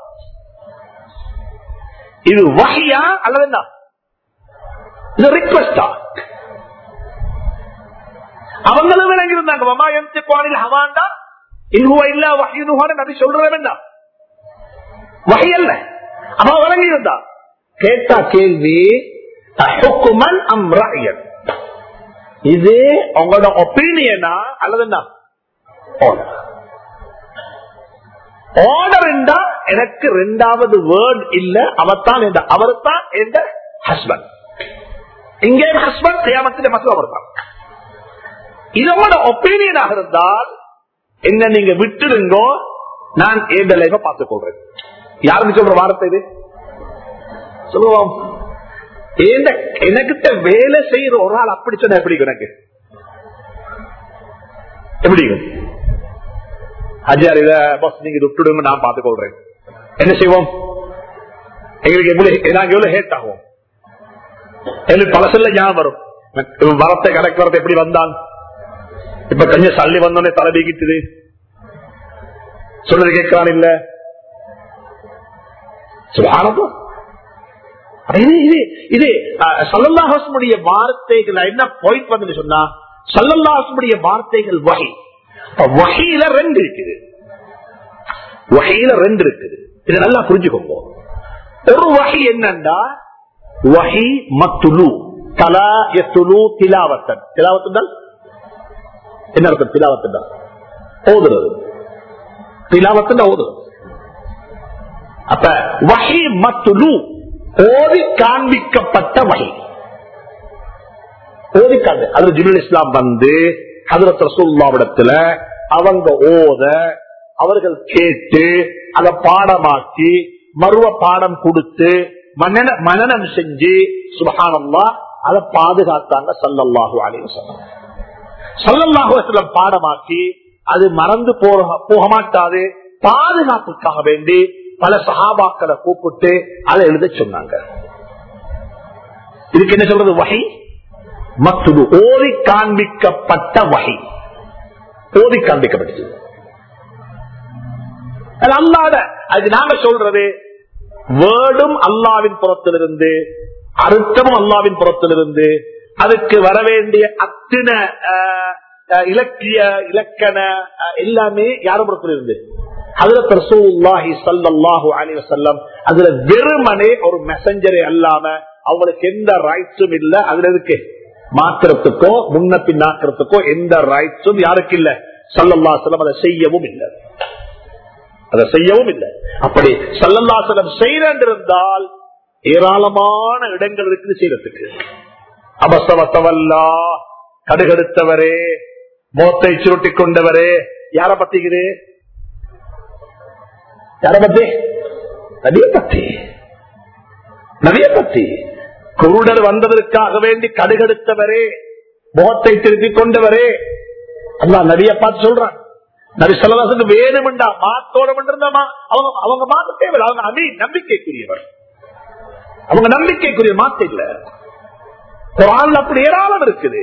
இது வகையா அல்லது என்ன இது ரிக்வெஸ்டா அவங்களும் விளங்கி இருந்தாங்க மமா எந்த குவானில் ஹவாண்டா இல்ஹுவ இல்லா வஹீனுஹான்னு நபி சொல்றது என்ன வகை அல்ல அவன் விளங்கி இருந்தா கேட்டா கேள்வி அஹுக்குமன் அம் ரஅயன் இது உங்களோட ஒப்பீனியனா அல்லது என்ன ஆர்டர் என்றா எனக்கு ரெண்டாவது வேர்ட் இல்ல அவத்தான் அவர் தான் எந்த ஹஸ்பண்ட் இங்கே ஹஸ்பண்ட் செய்யாமத்திலே மக்கள் அவர் தான் இதோட ஒப்பீனியனாக இருந்தால் என்ன நீங்க விட்டுடுங்கோ நான் எந்த லைஃப பார்த்துக் கொள்றேன் யாருக்கு சொல்ற வார்த்தை இது சொல்லுவோம் எனக்கிட்ட வேலை செய்யற ஒரு ஆள் அப்படி சொன்ன எப்படி எனக்கு எப்படி அஜயார் இத பஸ் நீங்க விட்டுடுங்க நான் பார்த்துக் கொள்றேன் என்ன செய்வோம் எங்களுக்கு எவ்வளவு நாங்க எவ்வளவு ஹேட் ஆகும் எங்களுக்கு பழசுல ஞாபகம் வரும் வரத்தை கணக்கு வரத்தை எப்படி வந்தான் இப்ப கொஞ்சம் சல்லி வந்தோடனே தலைவிக்கிட்டுது சொல்றது கேட்கிறான் இல்ல சுபானதோ இது இது இது சல்லல்லாஹுடைய வார்த்தைகள் என்ன பாயிண்ட் வந்து சொன்னா சல்லல்லாஹுடைய வார்த்தைகள் வகை வகையில ரெண்டு இருக்குது வகையில ரெண்டு இருக்குது இதை நல்லா புரிஞ்சுக்கோங்க ஒரு வகை என்னண்டா வகை மத்துலு தலா எத்துலு திலாவத்தன் திலாவத்தன் என்ன அர்த்தம் திலாவத்தன் ஓதுறது திலாவத்தன் ஓதுறது அப்ப வகை மத்துலு ஓதி காண்பிக்கப்பட்ட வகை ஓதி காண்பி அதுல ஜிபுல் இஸ்லாம் வந்து ஹதரத் ரசூல்லாவிடத்துல அவங்க ஓத அவர்கள் கேட்டு அதை பாடமாக்கி மருவ பாடம் கொடுத்து மனன மனநம் செஞ்சு சுபகானம்மா அதை பாதுகாத்தாங்க சல்லல்லாஹு அலைவசம் சல்லல்லாஹு பாடமாக்கி அது மறந்து போக போக மாட்டாது பாதுகாப்புக்காக வேண்டி பல சகாபாக்களை கூப்பிட்டு அதை எழுத சொன்னாங்க இதுக்கு என்ன சொல்றது வகை மத்துடு ஓதி காண்பிக்கப்பட்ட வகை ஓதி காண்பிக்கப்பட்டது அல்லாத அது நாங்க சொல்றது வேர்டும் அல்லாவின் புறத்திலிருந்து அர்த்தமும் அல்லாவின் புறத்திலிருந்து அதுக்கு வர வேண்டிய அத்தின இலக்கிய இலக்கண எல்லாமே யாரும் புறத்திலிருந்து அதுல வெறுமனே ஒரு மெசஞ்சரை அல்லாம அவங்களுக்கு எந்த ரைட்ஸும் இல்ல அதுல இருக்கு மாத்திரத்துக்கோ முன்ன பின்னாக்கிறதுக்கோ எந்த ரைட்ஸும் யாருக்கு இல்ல சல்லல்லாசலம் அதை செய்யவும் இல்லை அதை செய்யவும் இல்லை அப்படி சல்லல்லாசலம் செய்யறால் ஏராளமான இடங்கள் இருக்குது செய்யறதுக்கு அபசவத்தவல்லா கடுகெடுத்தவரே மோத்தை சுருட்டி கொண்டவரே யார பத்திக்குது யார பத்தி நதிய பத்தி நதிய பத்தி குருடர் வந்ததற்காக வேண்டி கடுகெடுத்தவரே முகத்தை திருப்பிக் கொண்டவரே அல்லா நதிய பார்த்து சொல்றான் நபி சொல்லவாசனுக்கு வேணுமெண்டா மாத்தோட இருந்தாமா அவங்க அவங்க மாத்த தேவையில்லை அவங்க அமி நம்பிக்கைக்குரியவர் அவங்க நம்பிக்கைக்குரிய மாத்த இல்ல குரான் அப்படி ஏராளம் இருக்குது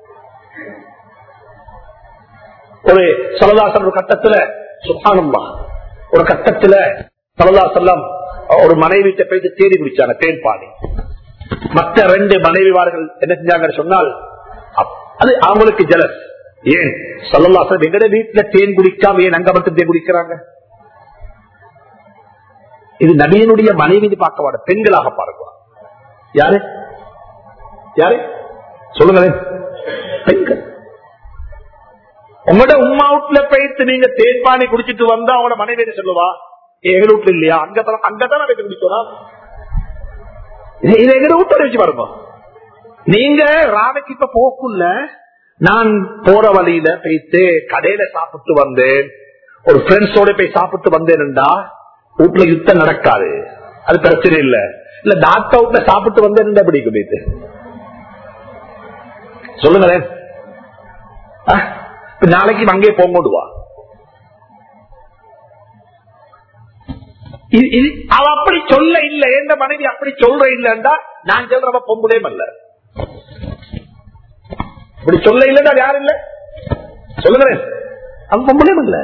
ஒரு சலதாசன் ஒரு கட்டத்துல சுகானம்மா ஒரு கட்டத்துல சலதாசல்லாம் ஒரு மனைவி போயிட்டு தேடி குடிச்சாங்க தேன் பாடி மற்ற ரெண்டு மனைவிவார்கள் என்ன செஞ்சாங்க சொன்னால் அது அவங்களுக்கு ஜலஸ் ஏன் சொல்லலாசன் எங்கட வீட்டுல தேன் குடிக்காம ஏன் அங்க மட்டும் தேன் குடிக்கிறாங்க இது நபியனுடைய மனைவி பார்க்க மாட்ட பெண்களாக பாருங்க யாரு யாரு சொல்லுங்களேன் பெண்கள் உங்களோட உமா வீட்டுல போயிட்டு நீங்க தேன் பானி குடிச்சிட்டு வந்தா அவங்களோட மனைவி சொல்லுவா எங்க வீட்டுல இல்லையா அங்கதான் அங்கதான் நான் குடிச்சோம் இது எங்க வீட்டுல வச்சு பாருங்க நீங்க ராவைக்கு இப்ப போக்குள்ள நான் போற வழியில போயிட்டு கடையில சாப்பிட்டு வந்தேன் ஒரு ஃப்ரெண்ட்ஸோட போய் சாப்பிட்டு வந்தேன்டா வீட்டுல யுத்தம் நடக்காது அது பிரச்சனை இல்ல இல்ல டாக்டர் வீட்டுல சாப்பிட்டு வந்தேன் பிடிக்கும் போயிட்டு சொல்லுங்களேன் நாளைக்கு அங்கே போங்கோடு வா அவ அப்படி சொல்ல இல்ல எந்த மனைவி அப்படி சொல்ற இல்லன்னா நான் சொல்றவ பொம்புலேயும் அல்ல இப்படி சொல்ல இல்லைன்னா யாரு இல்ல சொல்லுகிறேன் அவன் பொம்பளையும் இல்ல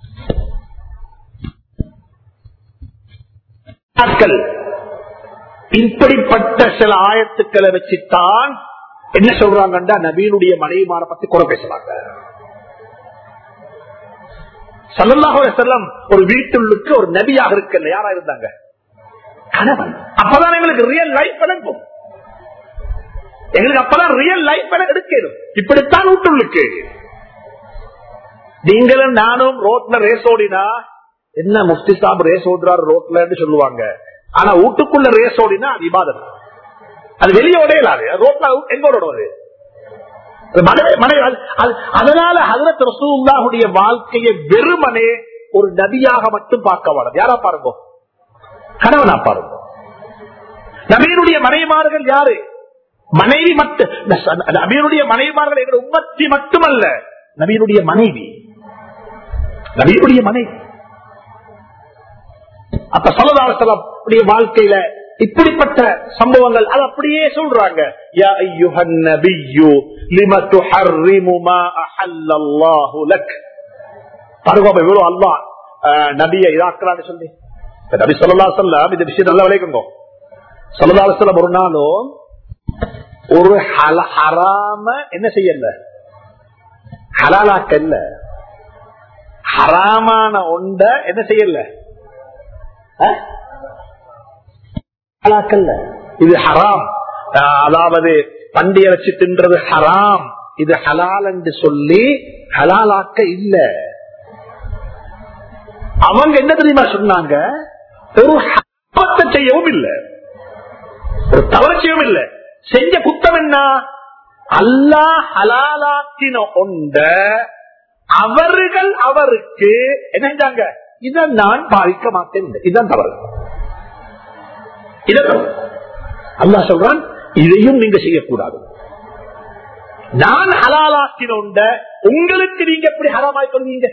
இப்படிப்பட்ட சில ஆயத்துக்களை வச்சுத்தான் என்ன சொல்றாங்கண்டா நபீனுடைய மனைவிமார பத்தி குறை பேசுறாங்க சல்லாஹு செல்லம் ஒரு வீட்டுள்ளுக்கு ஒரு நபியாக இருக்கல யாரா இருந்தாங்க கணவன் அப்பதான் எங்களுக்கு ரியல் லைஃப் விளங்கும் எங்களுக்கு அப்பதான் ரியல் லைஃப் எடுக்கணும் இப்படித்தான் வீட்டுள்ளுக்கு நீங்களும் நானும் ரோட்ல ரேஸ் ஓடினா என்ன முஃப்தி சாப் ரேஸ் ஓடுறாரு ரோட்ல சொல்லுவாங்க ஆனா வீட்டுக்குள்ள ரேஸ் ஓடினா அது இபாதம் அது வெளியே உடையலாது ரோட்ல எங்க ஓடுவது அதனால ஹசரத் ரசூல்லாவுடைய வாழ்க்கையை வெறுமனே ஒரு நபியாக மட்டும் பார்க்க வாழது யாரா பாருங்க கணவனா பாருங்க நபியனுடைய மனைவிமார்கள் யாரு மனைவி மட்டும் நபியனுடைய மனைவிமார்கள் எங்களுடைய உம்மத்தி மட்டுமல்ல நபியனுடைய மனைவி நபியனுடைய மனைவி அப்ப சலதாசலம் வாழ்க்கையில இப்படிப்பட்ட சம்பவங்கள் அது அப்படியே சொல்றாங்க யா அய்யுஹன் நபிய்யு லிம துஹர்ரிமு மா அஹல்லல்லாஹு லக் பாருங்க அப்ப இவ்வளவு அல்லாஹ் அஹ், நபியை இதாக்குறான்னு சொல்லி இப்ப நபி சொல்லலா சொல்லம் இந்த விஷயம் நல்லா விளைக்குங்க சொல்லலா சொல்லம் ஒரு நாளும் ஒரு ஹல- ஹராம என்ன செய்யல ஹலாலாக்கல்ல ஹராமான ஒண்ட என்ன செய்யல அஹ்? ஹலாக்கல்ல இது ஹராம் அஹ், அதாவது பண்டி இறைச்சி தின்றது ஹராம் இது ஹலால் என்று சொல்லி ஹலாலாக்க இல்ல அவங்க என்ன தெரியுமா சொன்னாங்க ஒரு ஹராத்தை செய்யவும் இல்லை ஒரு தவறு செய்யவும் இல்லை செஞ்ச குத்தம் என்ன அல்லாஹ் ஹலாலாக்கின ஒண்ட அவர்கள் அவருக்கு என்ன செஞ்சாங்க இதை நான் பாதிக்க மாட்டேன் இதுதான் தவறு இதை தவறு. அல்லாஹ் சொல்றான் இதையும் நீங்க செய்யக்கூடாது நான் ஹலாலாக்கின உண்ட உங்களுக்கு நீங்க எப்படி ஹராமாய் கொள்வீங்க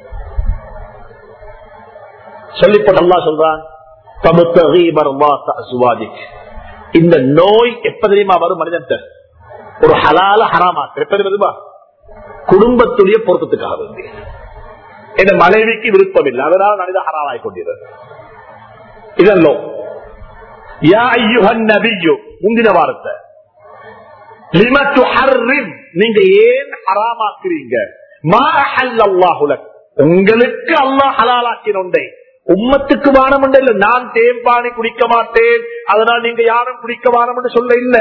சொல்லிப்பட்டு அல்லா சொல்றான் "தபுத்தகீ மர்வாத்த அஸ்வாதிக்." இந்த நோய் எப்ப தெரியுமா வரும் மனிதன் ஒரு ஹலால ஹராமாக்கு எப்ப தெரியுமா குடும்பத்துடைய பொருத்தத்துக்காக வேண்டி. இந்த மனைவிக்கு விருப்பம் இல்லை அதனால் மனித ஹராமாய் கொண்டிருக்கிறது இதல்லோ யா ஐயுஹன் நபியு முந்தின வாரத்தை லிம துஹர்ரிம் நீங்க ஏன் ஹராமாக்குறீங்க மா அஹல்லல்லாஹு லக் உங்களுக்கு அல்லாஹ் ஹலாலாக்கினொண்டை உம்மத்துக்கு வானம் இல்ல நான் தேம்பானி குடிக்க மாட்டேன் அதனால் நீங்க யாரும் குடிக்க வானம் சொல்ல இல்ல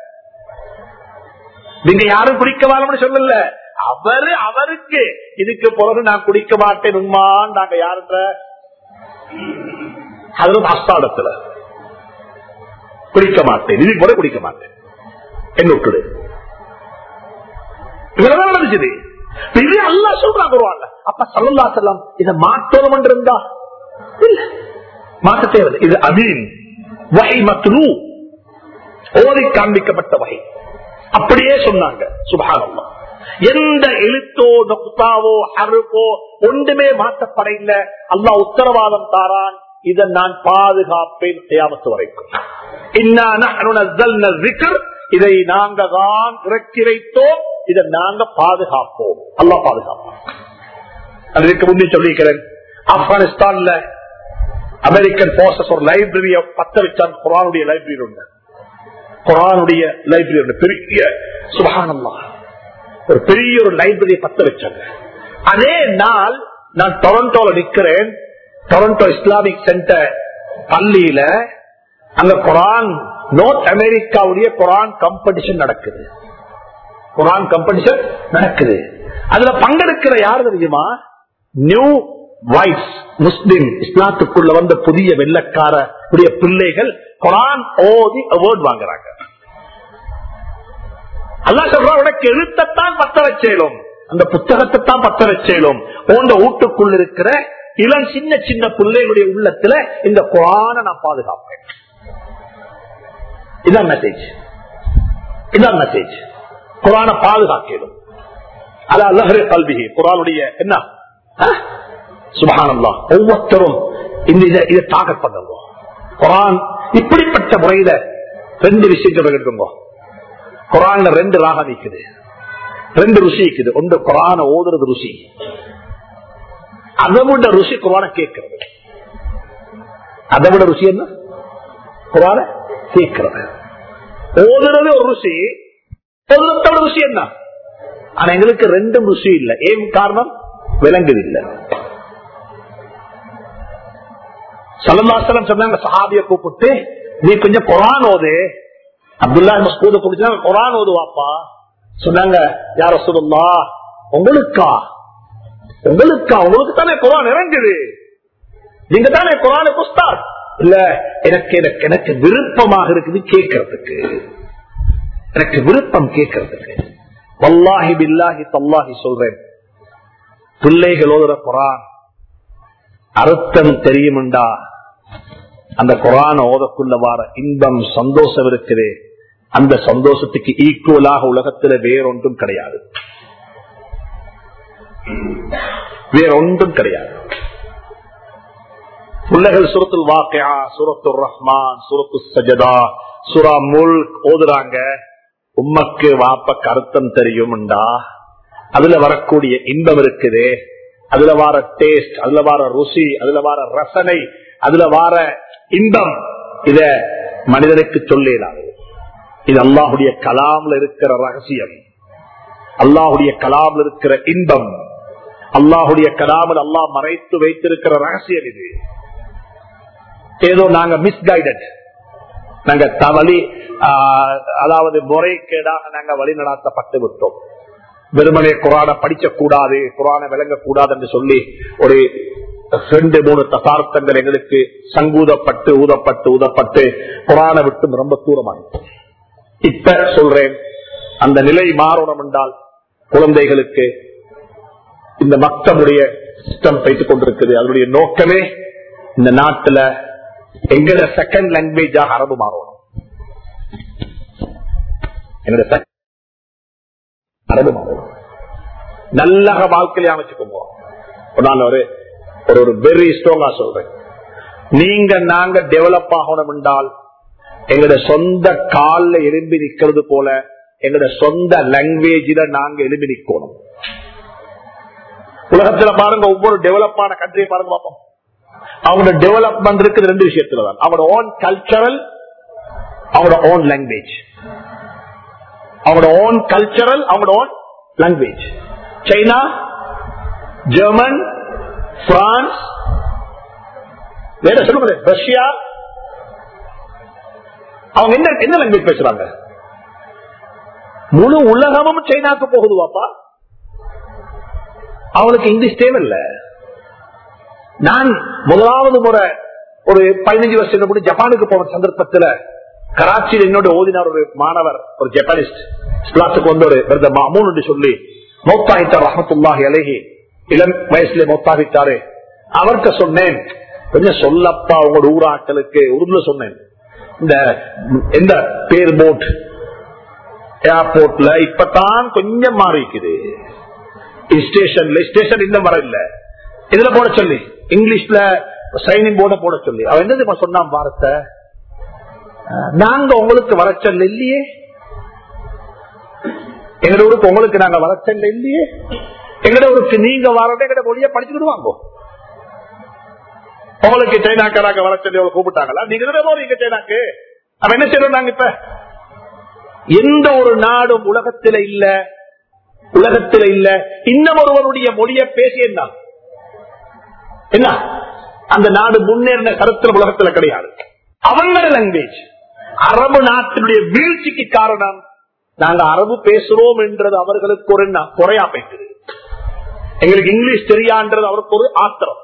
நீங்க யாரும் குடிக்க வானம் சொல்லல அவரு அவருக்கு இதுக்கு பிறகு நான் குடிக்க மாட்டேன் உண்மான் நாங்க யாருன்ற அதுவும் அஸ்தாடத்துல குடிக்க மாட்டேன் இதுக்கு கூட குடிக்க மாட்டேன் என்னுட்டு இவ்வளவுதான் நடந்துச்சு இது அல்லா சொல்றாங்க வருவாங்க அப்ப சல்லா செல்லம் இதை மாற்றணும் இருந்தா இல்ல மாற்ற தேவை இது அமீன் வகை மத்னு ஓதி காண்பிக்கப்பட்ட வகை அப்படியே சொன்னாங்க சுபகானம்மா எந்த எழுத்தோ நொக்தாவோ அருக்கோ ஒன்றுமே மாற்றப்பட இல்லை அல்லாஹ் உத்தரவாதம் தாரான் இதை நான் பாதுகாப்பேன் கியாமத்து வரைக்கும் இன்னா நஹ்னு நஸ்ஸல்னா ذிக்ர் இதை நாங்க தான் இறக்கி வைத்தோம் இதை நாங்க பாதுகாப்போம் அல்லாஹ் பாதுகாப்போம் அதுக்கு முன்னே சொல்லியிருக்கிறேன் ஆப்கானிஸ்தான்ல அமெரிக்கன் போர்சஸ் ஒரு லைப்ரரிய பத்த வச்சாங்க குரானுடைய லைப்ரரி உண்டு குரானுடைய லைப்ரரி உண்டு பெரிய சுபகானல்லா ஒரு பெரிய ஒரு லைப்ரரியை பத்த வச்சாங்க அதே நாள் நான் டொரண்டோல நிக்கிறேன் டொரண்டோ இஸ்லாமிக் சென்டர் பள்ளியில அங்க குரான் நோர்த் அமெரிக்காவுடைய குரான் காம்படிஷன் நடக்குது குரான் காம்படிஷன் நடக்குது அதுல பங்கெடுக்கிற யார் தெரியுமா நியூ வைட்ஸ் முஸ்லிம் இஸ்லாத்துக்குள்ள வந்த புதிய வெள்ளக்கார புதிய பிள்ளைகள் குரான் ஓதி அவார்ட் வாங்குறாங்க அல்லா சொல்ற உனக்கு எழுத்தத்தான் பத்த வச்சேலும் அந்த புத்தகத்தை தான் பத்த வச்சேலும் போன்ற வீட்டுக்குள் இருக்கிற இளம் சின்ன சின்ன பிள்ளைகளுடைய உள்ளத்துல இந்த குரான நான் பாதுகாப்பேன் இதான் மெசேஜ் இதான் மெசேஜ் குரான பாதுகாக்கலும் அது அல்லஹரே கல்வி குரானுடைய என்ன சுபகானந்தா ஒவ்வொருத்தரும் இந்த இதை இதை தாக்கல் பண்ணுங்க குரான் இப்படிப்பட்ட முறையில ரெண்டு விஷயங்கள் இருக்குங்க குரான்ல ரெண்டு ராகம் இருக்குது ரெண்டு ருசி இருக்குது ஒன்று குரான ஓதுறது ருசி அதை விட ருசி குரான கேட்கிறது அதை விட ருசி என்ன குரான கேட்கிறது ஓதுறது ஒரு ருசி ஓதுறதோட ருசி என்ன ஆனா எங்களுக்கு ரெண்டும் ருசி இல்லை ஏன் காரணம் விளங்குது இல்ல சலந்தாசலம் சொன்னாங்க சஹாபிய கூப்பிட்டு நீ கொஞ்சம் குரான் ஓது அப்துல்லா மஸ்கூத குடிச்சா குரான் ஓதுவாப்பா சொன்னாங்க யார சொல்லுமா உங்களுக்கா உங்களுக்கா உங்களுக்கு தானே குரான் இறங்குது நீங்க தானே குரானுக்கு உஸ்தாத் இல்ல எனக்கு எனக்கு எனக்கு விருப்பமாக இருக்குது கேட்கறதுக்கு எனக்கு விருப்பம் கேட்கறதுக்கு வல்லாஹி பில்லாஹி தல்லாஹி சொல்றேன் பிள்ளைகள் ஓதுற குரான் அர்த்தம் தெரியுமெண்டா அந்த குரான ஓதக்குள்ள வார இன்பம் சந்தோஷம் இருக்குது அந்த சந்தோஷத்துக்கு ஈக்குவலாக உலகத்துல வேறொன்றும் கிடையாது வேறொன்றும் கிடையாது பிள்ளைகள் சுரத்துல் வாக்கியா சுரத்துல் ரஹ்மான் சுரத்து சஜதா சுரா முல் ஓதுறாங்க உம்மக்கு வாப்ப கருத்தம் தெரியும்டா அதுல வரக்கூடிய இன்பம் இருக்குதே அதுல வர டேஸ்ட் அதுல வர ருசி அதுல வர ரசனை அதுல வர இன்பம் இத மனிதனுக்கு சொல்லிடாது இது அல்லாஹுடைய கலாம்ல இருக்கிற ரகசியம் அல்லாஹுடைய கலாம்ல இருக்கிற இன்பம் அல்லாஹுடைய கலாமில் அல்லாஹ் மறைத்து வைத்திருக்கிற ரகசியம் இது ஏதோ நாங்க மிஸ்கைடட் நாங்க தவளி அதாவது முறைகேடாக நாங்க வழி நடாத்தப்பட்டு விட்டோம் வெறுமனே குரான படிக்க கூடாது குரான விளங்க கூடாது என்று சொல்லி ஒரு ரெண்டு மூணு தசார்த்தங்கள் எங்களுக்கு சங்கூதப்பட்டு ஊதப்பட்டு ஊதப்பட்டு குரான விட்டு ரொம்ப தூரமாயிட்டோம் இப்ப சொல்றேன் அந்த நிலை மாறணும் என்றால் குழந்தைகளுக்கு இந்த மக்களுடைய சிஸ்டம் வைத்துக் கொண்டிருக்குது அதனுடைய நோக்கமே இந்த நாட்டுல எங்கட செகண்ட் லாங்குவேஜாக அரபு மாறணும் எங்கட அரபு மாறணும் நல்ல வாழ்க்கையில அமைச்சுக்கோங்க நான் ஒரு ஒரு வெரி ஸ்ட்ராங்கா சொல்றேன் நீங்க நாங்க டெவலப் ஆகணும் என்றால் எங்கட சொந்த கால்ல எழும்பி நிக்கிறது போல எங்கட சொந்த லாங்குவேஜில நாங்க எழும்பி நிக்கணும் உலகத்துல பாருங்க ஒவ்வொரு டெவலப் ஆன கண்ட்ரியை பாருங்க பார்ப்போம் அவங்களோட டெவலப்மெண்ட் இருக்குது ரெண்டு விஷயத்துல தான் அவங்களோட ஓன் கல்ச்சரல் அவங்களோட ஓன் லாங்குவேஜ் அவங்களோட ஓன் கல்ச்சரல் அவங்களோட own language China German France வேற சொல்லுங்க ரஷ்யா அவங்க என்ன என்ன லாங்குவேஜ் பேசுறாங்க முழு உலகமும் சைனாக்கு போகுது வாப்பா அவனுக்கு இங்கிலீஷ் தேவையில்ல நான் முதலாவது முறை ஒரு பதினஞ்சு வருஷம் கூட ஜப்பானுக்கு போன சந்தர்ப்பத்தில் கராச்சியில் என்னோட ஓதினார் ஒரு மாணவர் ஒரு ஜப்பானிஸ்ட் கிளாஸுக்கு வந்து ஒரு மாமூன் சொல்லி மௌத்தாகிட்டார் ரஹமத்துல்லாஹி அழகி இளம் வயசுல மௌத்தாகிட்டாரு அவர்கிட்ட சொன்னேன் கொஞ்சம் சொல்லப்பா உங்களோட ஊராக்களுக்கு உருதுல சொன்னேன் இந்த எந்த பேர் போட் ஏர்போர்ட்ல இப்பதான் கொஞ்சம் மாறிக்குது ஸ்டேஷன்ல ஸ்டேஷன் இன்னும் வர இல்ல இதுல போட சொல்லி இங்கிலீஷ்ல சைனிங் போர்ட போட சொல்லி அவன் என்ன சொன்னான் வார்த்தை நாங்க உங்களுக்கு வரச்சல் இல்லையே எங்கட ஊருக்கு உங்களுக்கு நாங்க வரச்சல் இல்லையே எங்கட ஊருக்கு நீங்க வரத எங்கட மொழிய படிச்சுக்கிடுவாங்க உங்களுக்கு சைனாக்காராங்க வரச்சல் கூப்பிட்டாங்களா நீங்க போறீங்க சைனாக்கு அவன் என்ன செய்யறோம் நாங்க இப்ப எந்த ஒரு நாடும் உலகத்தில இல்ல உலகத்தில் இல்ல இன்னும் ஒருவருடைய மொழியை பேசி என்ன என்ன அந்த நாடு முன்னேறின கருத்துல உலகத்துல கிடையாது அவங்களோட லாங்குவேஜ் அரபு நாட்டினுடைய வீழ்ச்சிக்கு காரணம் நாங்க அரபு பேசுறோம் என்றது அவர்களுக்கு ஒரு குறையா போயிட்டு எங்களுக்கு இங்கிலீஷ் தெரியான்றது அவருக்கு ஒரு ஆத்திரம்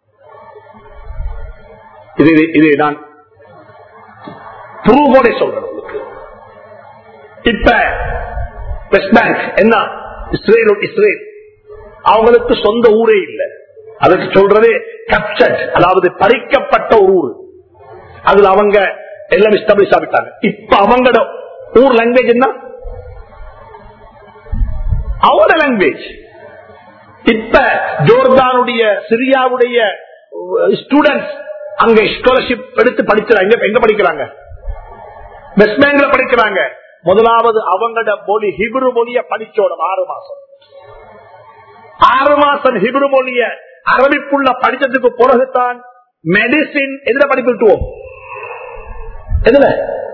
இது இது நான் ப்ரூவோட சொல்றேன் உங்களுக்கு இப்ப வெஸ்ட் பேங்க் என்ன இஸ்ரேல் இஸ்ரேல் அவங்களுக்கு சொந்த ஊரே இல்லை அதுக்கு சொல்றது கப்சட் அதாவது பறிக்கப்பட்ட ஒரு ஊர் அதுல அவங்க எல்லாம் எஸ்டாப்ளிஷ் ஆகிட்டாங்க இப்ப அவங்களோட ஊர் லாங்குவேஜ் என்ன அவங்களோட லாங்குவேஜ் இப்ப ஜோர்தானுடைய சிரியாவுடைய ஸ்டூடெண்ட்ஸ் அங்க ஸ்காலர்ஷிப் எடுத்து படிக்கிறாங்க எங்க படிக்கிறாங்க வெஸ்ட் பேங்க்ல படிக்கிறாங்க முதலாவது அவங்களோட மொழி ஹிப்ரு மொழிய படிச்சோடும் ஆறு மாசம் ஆறு மாசம் ஹிப்ரு மொழிய அரபிக்குள்ள படிச்சதுக்கு பிறகுதான் மெடிசின் எதுல படிப்பிட்டுவோம் எதுல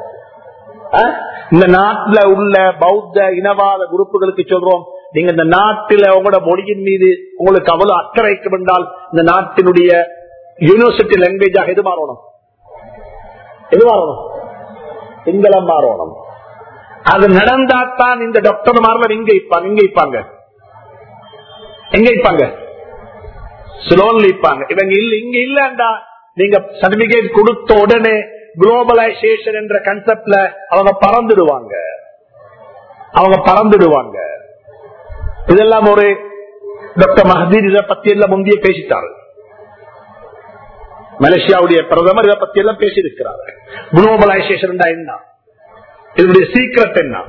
இந்த நாட்டில் உள்ள பௌத்த இனவாத குரூப்புகளுக்கு சொல்றோம் நீங்க இந்த நாட்டில் உங்களோட மொழியின் மீது உங்களுக்கு அவ்வளவு அக்கறை என்றால் இந்த நாட்டினுடைய யூனிவர்சிட்டி லாங்குவேஜாக எது மாறணும் எது மாறணும் சிங்களம் மாறணும் அது நடந்தாத்தான் இந்த டாக்டர் மாறல இங்க இப்பாங்க இங்க இப்பாங்க எங்க இப்பாங்க சிலோன்ல இப்பாங்க இவங்க இல்ல இங்க இல்லண்டா நீங்க சர்டிபிகேட் கொடுத்த உடனே குளோபலைசேஷன் என்ற கன்செப்ட்ல அவங்க பறந்துடுவாங்க அவங்க பறந்துடுவாங்க இதெல்லாம் ஒரு டாக்டர் மஹதீர் இதை பத்தி எல்லாம் முந்தைய பேசிட்டாரு மலேசியாவுடைய பிரதமர் இதை பத்தி எல்லாம் பேசியிருக்கிறார் குளோபலைசேஷன் என்ன இதனுடைய சீக்கிரட் என்ன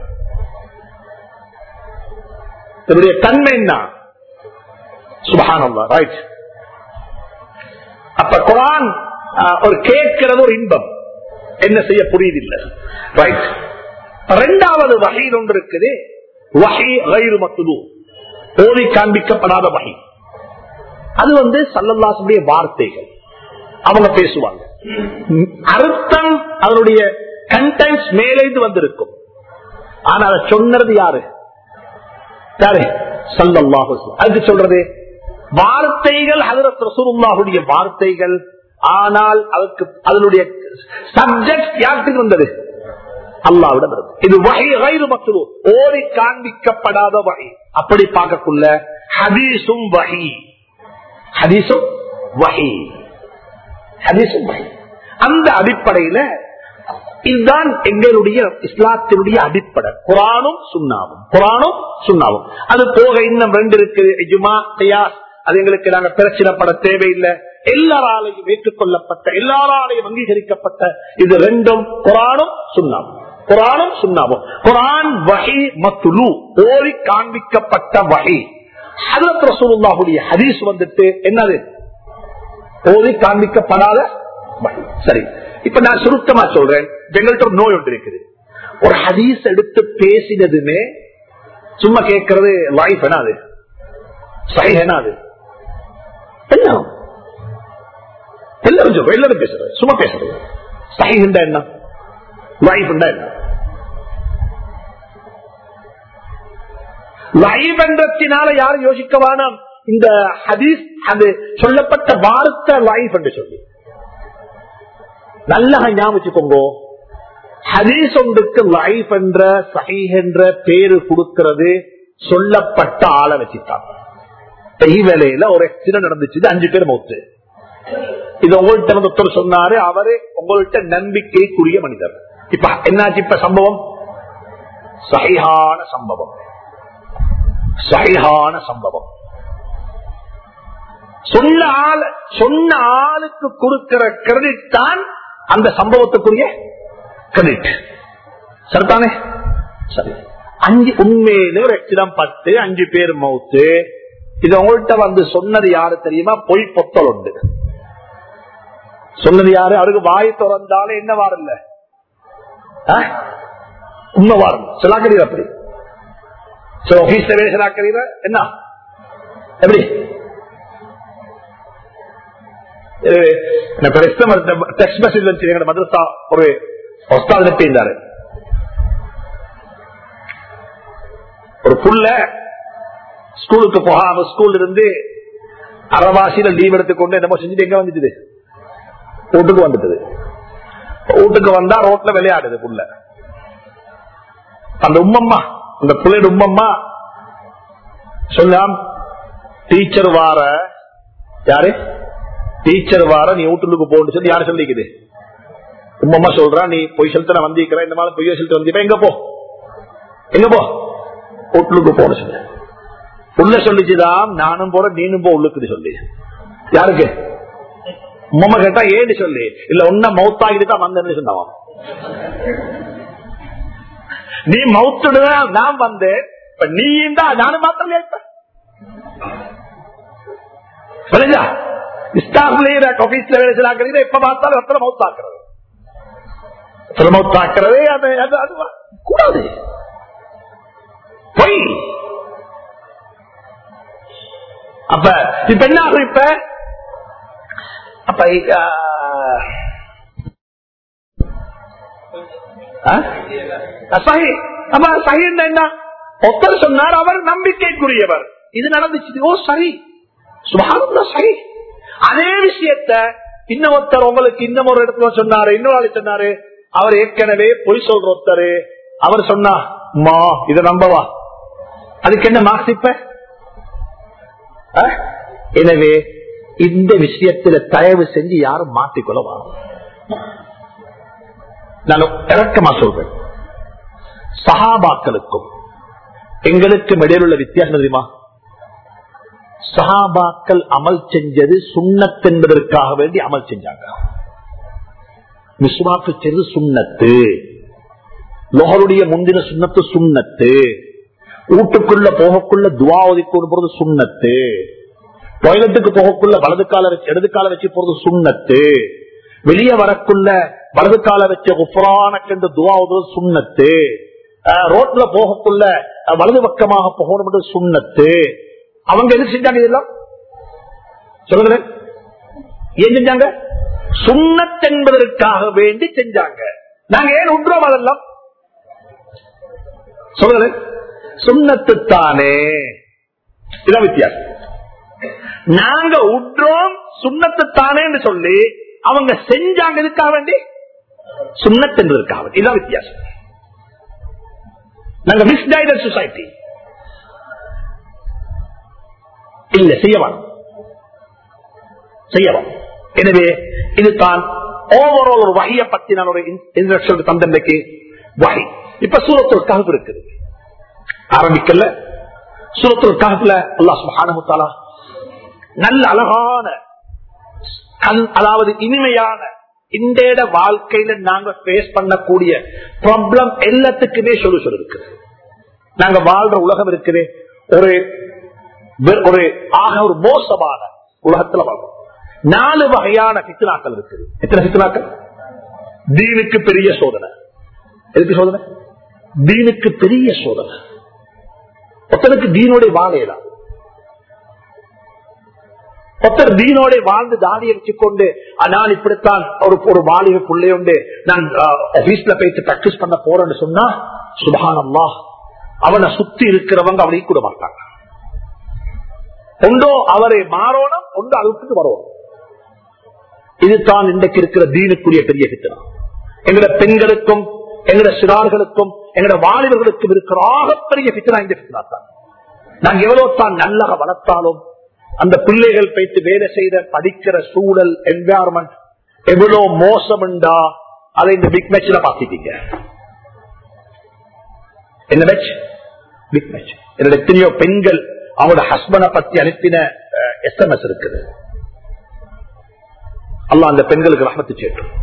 இதனுடைய தன்மை என்ன சுபகானம் ரைட் அப்ப குரான் ஆஹ், ஒரு கேட்கிறது ஒரு இன்பம் என்ன செய்ய புரியுதில்லை ரைட் இரண்டாவது வகையில் ஒன்று இருக்குது வகை கயிறு மத்துது ஓதி காண்பிக்கப்படாத வகை அது வந்து சல்லல்லாசுடைய வார்த்தைகள் அவங்க பேசுவாங்க ம், அர்த்தம் அதனுடைய கண்டென்ட்ஸ் மேலேந்து வந்திருக்கும் ஆனா அதை சொன்னது யாரு யாரு சல்லல்லாஹு அலைஹி வஸல்லம். அதுக்கு சொல்றது வார்த்தைகள் ஹதரத் ரசூலுல்லாஹுடைய வார்த்தைகள் ஆனால் அதுக்கு அதனுடைய சப்ஜெக்ட் யாருக்கு வந்தது அல்லாவிடம் இருந்து. இது வகை கயிறு மத்துரு ஓடி காண்பிக்கப்படாத வகை அப்படி பார்க்கக்குள்ள ஹதீசும் வகை ஹதீசும் வகை ஹதீசும் வகை அந்த அடிப்படையில இதுதான் எங்களுடைய இஸ்லாத்தினுடைய அடிப்படை குரானும் சுண்ணாவும் குரானும் சுண்ணாவும் அது போக இன்னும் ரெண்டு இருக்கு இஜுமா கியாஸ் அது எங்களுக்கு நாங்க பிரச்சனைப்பட தேவையில்லை எல்லாராலையும் ஏற்றுக்கொள்ளப்பட்ட எல்லாராலையும் அங்கீகரிக்கப்பட்ட இது ரெண்டும் குரானும் சுண்ணாவும் குரானும் சுண்ணாவும் குரான் வகை மத்துலு ஓரி காண்பிக்கப்பட்ட வகை ஹதரத் ரசூலுல்லாஹுடைய ஹதீஸ் வந்துட்டு என்னது ஓதி காண்பிக்கப்படாத வகை. சரி இப்ப நான் சுருக்கமா சொல்றேன் எங்கள்கிட்ட ஒரு நோய் ஒன்று இருக்குது ஒரு ஹதீஸ் எடுத்து பேசினதுமே சும்மா கேட்கறது லைஃப் என்ன அது சரி என்ன அது என்ன எல்லாரும் சொல்றோம் எல்லாரும் பேசுறது சும்மா பேசுறது சஹி என்ன லைஃப் என்ன லைவ் என்றத்தினால யாரும் யோசிக்க வேணாம் இந்த ஹதீஸ் அது சொல்லப்பட்ட வார்த்தை லைஃப் என்று சொல்லி நல்லா ஞாபகம் வச்சுக்கோங்க ஹதீஸ் ஒன்றுக்கு லைஃப் என்ற சஹி என்ற பேரு கொடுக்கிறது சொல்லப்பட்ட ஆளை வச்சுட்டாங்க வேலையில ஒரு ஆக்சிடென்ட் நடந்துச்சு அஞ்சு பேர் மௌத்து இது உங்கள்கிட்ட வந்து ஒருத்தர் சொன்னாரு அவரு உங்கள்கிட்ட நம்பிக்கைக்குரிய மனிதர் இப்ப என்னாச்சு இப்ப சம்பவம் சஹிஹான சம்பவம் சஹிஹான சம்பவம் சொன்ன ஆள் சொன்ன ஆளுக்கு கொடுக்கிற கிரெடிட் தான் அந்த சம்பவத்துக்குரிய கிரெடிட் சரிதானே சரி அஞ்சு உண்மையில ஒரு எக்ஸிடம் பத்து அஞ்சு பேர் மவுத்து இது உங்கள்கிட்ட வந்து சொன்னது யாரு தெரியுமா பொய் பொத்தல் உண்டு சொன்னது யாரு அவருக்கு வாய் திறந்தாலே என்ன வாரல்ல உண்மை வாரம் சிலாக்கிறீர் அப்படி சில ஆபீஸ்ல வேலை சிலாக்கிறீர என்ன எப்படி டெக்ஸ்ட் மெசேஜ் வந்து எங்க மதரசா ஒரு ஒஸ்தாது அனுப்பியிருந்தாரு ஒரு புள்ள ஸ்கூலுக்கு போகாம ஸ்கூல்ல இருந்து அறவாசியில லீவ் எடுத்துக்கொண்டு என்னமோ செஞ்சுட்டு எங்க வந்துட்டு வீட்டுக்கு வந்துட்டது வீட்டுக்கு வந்தா ரோட்ல விளையாடுது புள்ள அந்த உம்மம்மா அந்த பிள்ளையோட உம்மம்மா சொல்லாம் டீச்சர் வார யாரு டீச்சர் வார நீ வீட்டுக்கு போன்னு சொல்லி யாரு சொல்லிக்குது உம்மம்மா சொல்றா நீ பொய் சொல்லிட்டு நான் வந்திருக்கிறேன் இந்த மாதிரி பொய்ய சொல்லிட்டு வந்திப்ப எங்க போ எங்க போ வீட்டுக்கு போன சொல்லு உள்ள சொல்லிச்சுதான் நானும் போற நீனும் போ உள்ளுக்குது சொல்லி யாருக்கு உம்மம்மா கேட்டா ஏன்னு சொல்லி இல்ல உன்ன மவுத்தாகிட்டு தான் வந்தேன்னு சொன்னவன் நீ மவுத்துடுதான் நான் வந்தேன் இப்ப நீ தான் நானும் மாத்திரம் இப்ப புரிஞ்சா ஸ்டாஃப்லயே ஆபீஸ்ல வேலை செய்யறாங்க எப்ப பார்த்தாலும் எத்தனை மவுத்தாக்குறது எத்தனை மவுத்தாக்குறது அது அது அது கூடாது பொய் அப்ப இப்ப என்ன ஆகும் இப்ப அப்ப என்ன ஒருத்தர் சொன்னார் அவர் நம்பிக்கைக்குரியவர் இது நடந்துச்சு ஓ சரி சுபானந்தா சரி அதே விஷயத்த இன்னொருத்தர் உங்களுக்கு இன்னும் ஒரு இடத்துல சொன்னாரு இன்னொரு சொன்னாரு அவர் ஏற்கனவே பொய் சொல்ற ஒருத்தரு அவர் சொன்னா மா இத நம்பவா அதுக்கு என்ன மார்க்ஸ் இப்ப எனவே இந்த விஷயத்துல தயவு செஞ்சு யாரும் மாற்றிக்கொள்ள நான் இறக்கமா சொல்றேன் சஹாபாக்களுக்கும் எங்களுக்கும் இடையில் உள்ள வித்தியாசம் தெரியுமா சஹாபாக்கள் அமல் செஞ்சது சுண்ணத் என்பதற்காக வேண்டி அமல் செஞ்சாங்க மிஸ்வாக்கு செய்தது சுண்ணத்து லோகருடைய முந்தின சுண்ணத்து சுண்ணத்து வீட்டுக்குள்ள போகக்குள்ள துவா ஒதுக்கி போறது சுண்ணத்து டாய்லெட்டுக்கு போகக்குள்ள வலது கால வச்சு இடது கால வச்சு போறது சுண்ணத்து வெளியே வரக்குள்ள வலது கால வச்ச குஃபரானக்கு துவாவது சுண்ணத்து அஹ், ரோட்ல போகக்குள்ள அஹ், வலது பக்கமாக போகணும் என்று சுண்ணத்து அவங்க எது செஞ்சாங்க இதெல்லாம் சொல்லுங்களேன் ஏன் செஞ்சாங்க சுண்ணத் என்பதற்காக வேண்டி செஞ்சாங்க நாங்க ஏன் உண்றோம் அதெல்லாம் சொல்லுங்களேன் சுண்ணத்து தானே இதான் வித்தியாசம் நாங்க உற்றோம் சுண்ணத்து தானே சொல்லி அவங்க செஞ்சாங்க இதுக்காக வேண்டி சுண்ணத் என்பதற்காக வேண்டி. இதான் வித்தியாசம் நாங்க மிஸ்கைடட் சொசைட்டி இல்ல செய்யவான் செய்யலாம் எனவே இதுதான் ஓவரால் ஒரு வகையை பத்தி நான் ஒரு இன்ஸ்ட்ரக்ஷன் தந்தன்றைக்கு வகை இப்ப சூரத்தொரு கஹப் இருக்குது ஆரம்பிக்கல சூரத்தொரு கஹப்ல அல்லாஹ் சுப்ஹானஹு தஆலா நல்ல அழகான கண் அதாவது இனிமையான இன்றைய வாழ்க்கையில நாங்க பேஸ் பண்ணக்கூடிய ப்ராப்ளம் எல்லாத்துக்குமே சொல்யூஷன் இருக்கு நாங்க வாழ்ற உலகம் இருக்குது ஒரு வெ- ஒரு ஆக ஒரு மோசமான உலகத்துல வாழ்றோம் நாலு வகையான பித்னாக்கள் இருக்குது எத்தனை பித்னாக்கள் தீனுக்கு பெரிய சோதனை எதுக்கு சோதனை தீனுக்கு பெரிய சோதனை ஒருத்தனுக்கு தீனோட வாழையலாம் ஒருத்தர் தீனோட வாழ்ந்து தாடி கொண்டு நான் இப்படித்தான் ஒரு ஒரு வாலிப பிள்ளையுண்டு நான் ஆபீஸ்ல போயிட்டு பிராக்டிஸ் பண்ண போறேன்னு சொன்னா சுபகானம்மா அவனை சுத்தி இருக்கிறவங்க அவனை கூட மாட்டாங்க ஒன்றோ அவரை மாறோணும் ஒன்று அழுத்துக்கு வரணும் இதுதான் இன்றைக்கு இருக்கிற தீனுக்குரிய பெரிய பித்தனம் எங்கட பெண்களுக்கும் எங்கட சிறார்களுக்கும் எங்கட வாலிபர்களுக்கும் இருக்கிற ஆகப்பெரிய பித்தனா இந்த பித்தனா தான் நாங்க எவ்வளவு தான் நல்லக வளர்த்தாலும் அந்த பிள்ளைகள் போயிட்டு வேலை செய்த படிக்கிற சூழல் என்வாரன்மெண்ட் எவ்வளவு மோசம்ண்டா அதை இந்த பிக் மேட்ச்ல பாத்திட்டீங்க என்ன மேட்ச் பிக் மேட்ச் என்னோட எத்தனையோ பெண்கள் அவங்களோட ஹஸ்பண்ட பத்தி அனுப்பின எஸ்எம்எஸ் இருக்குது அல்லாஹ் அந்த பெண்களுக்கு ரஹமத்து சேட்டும்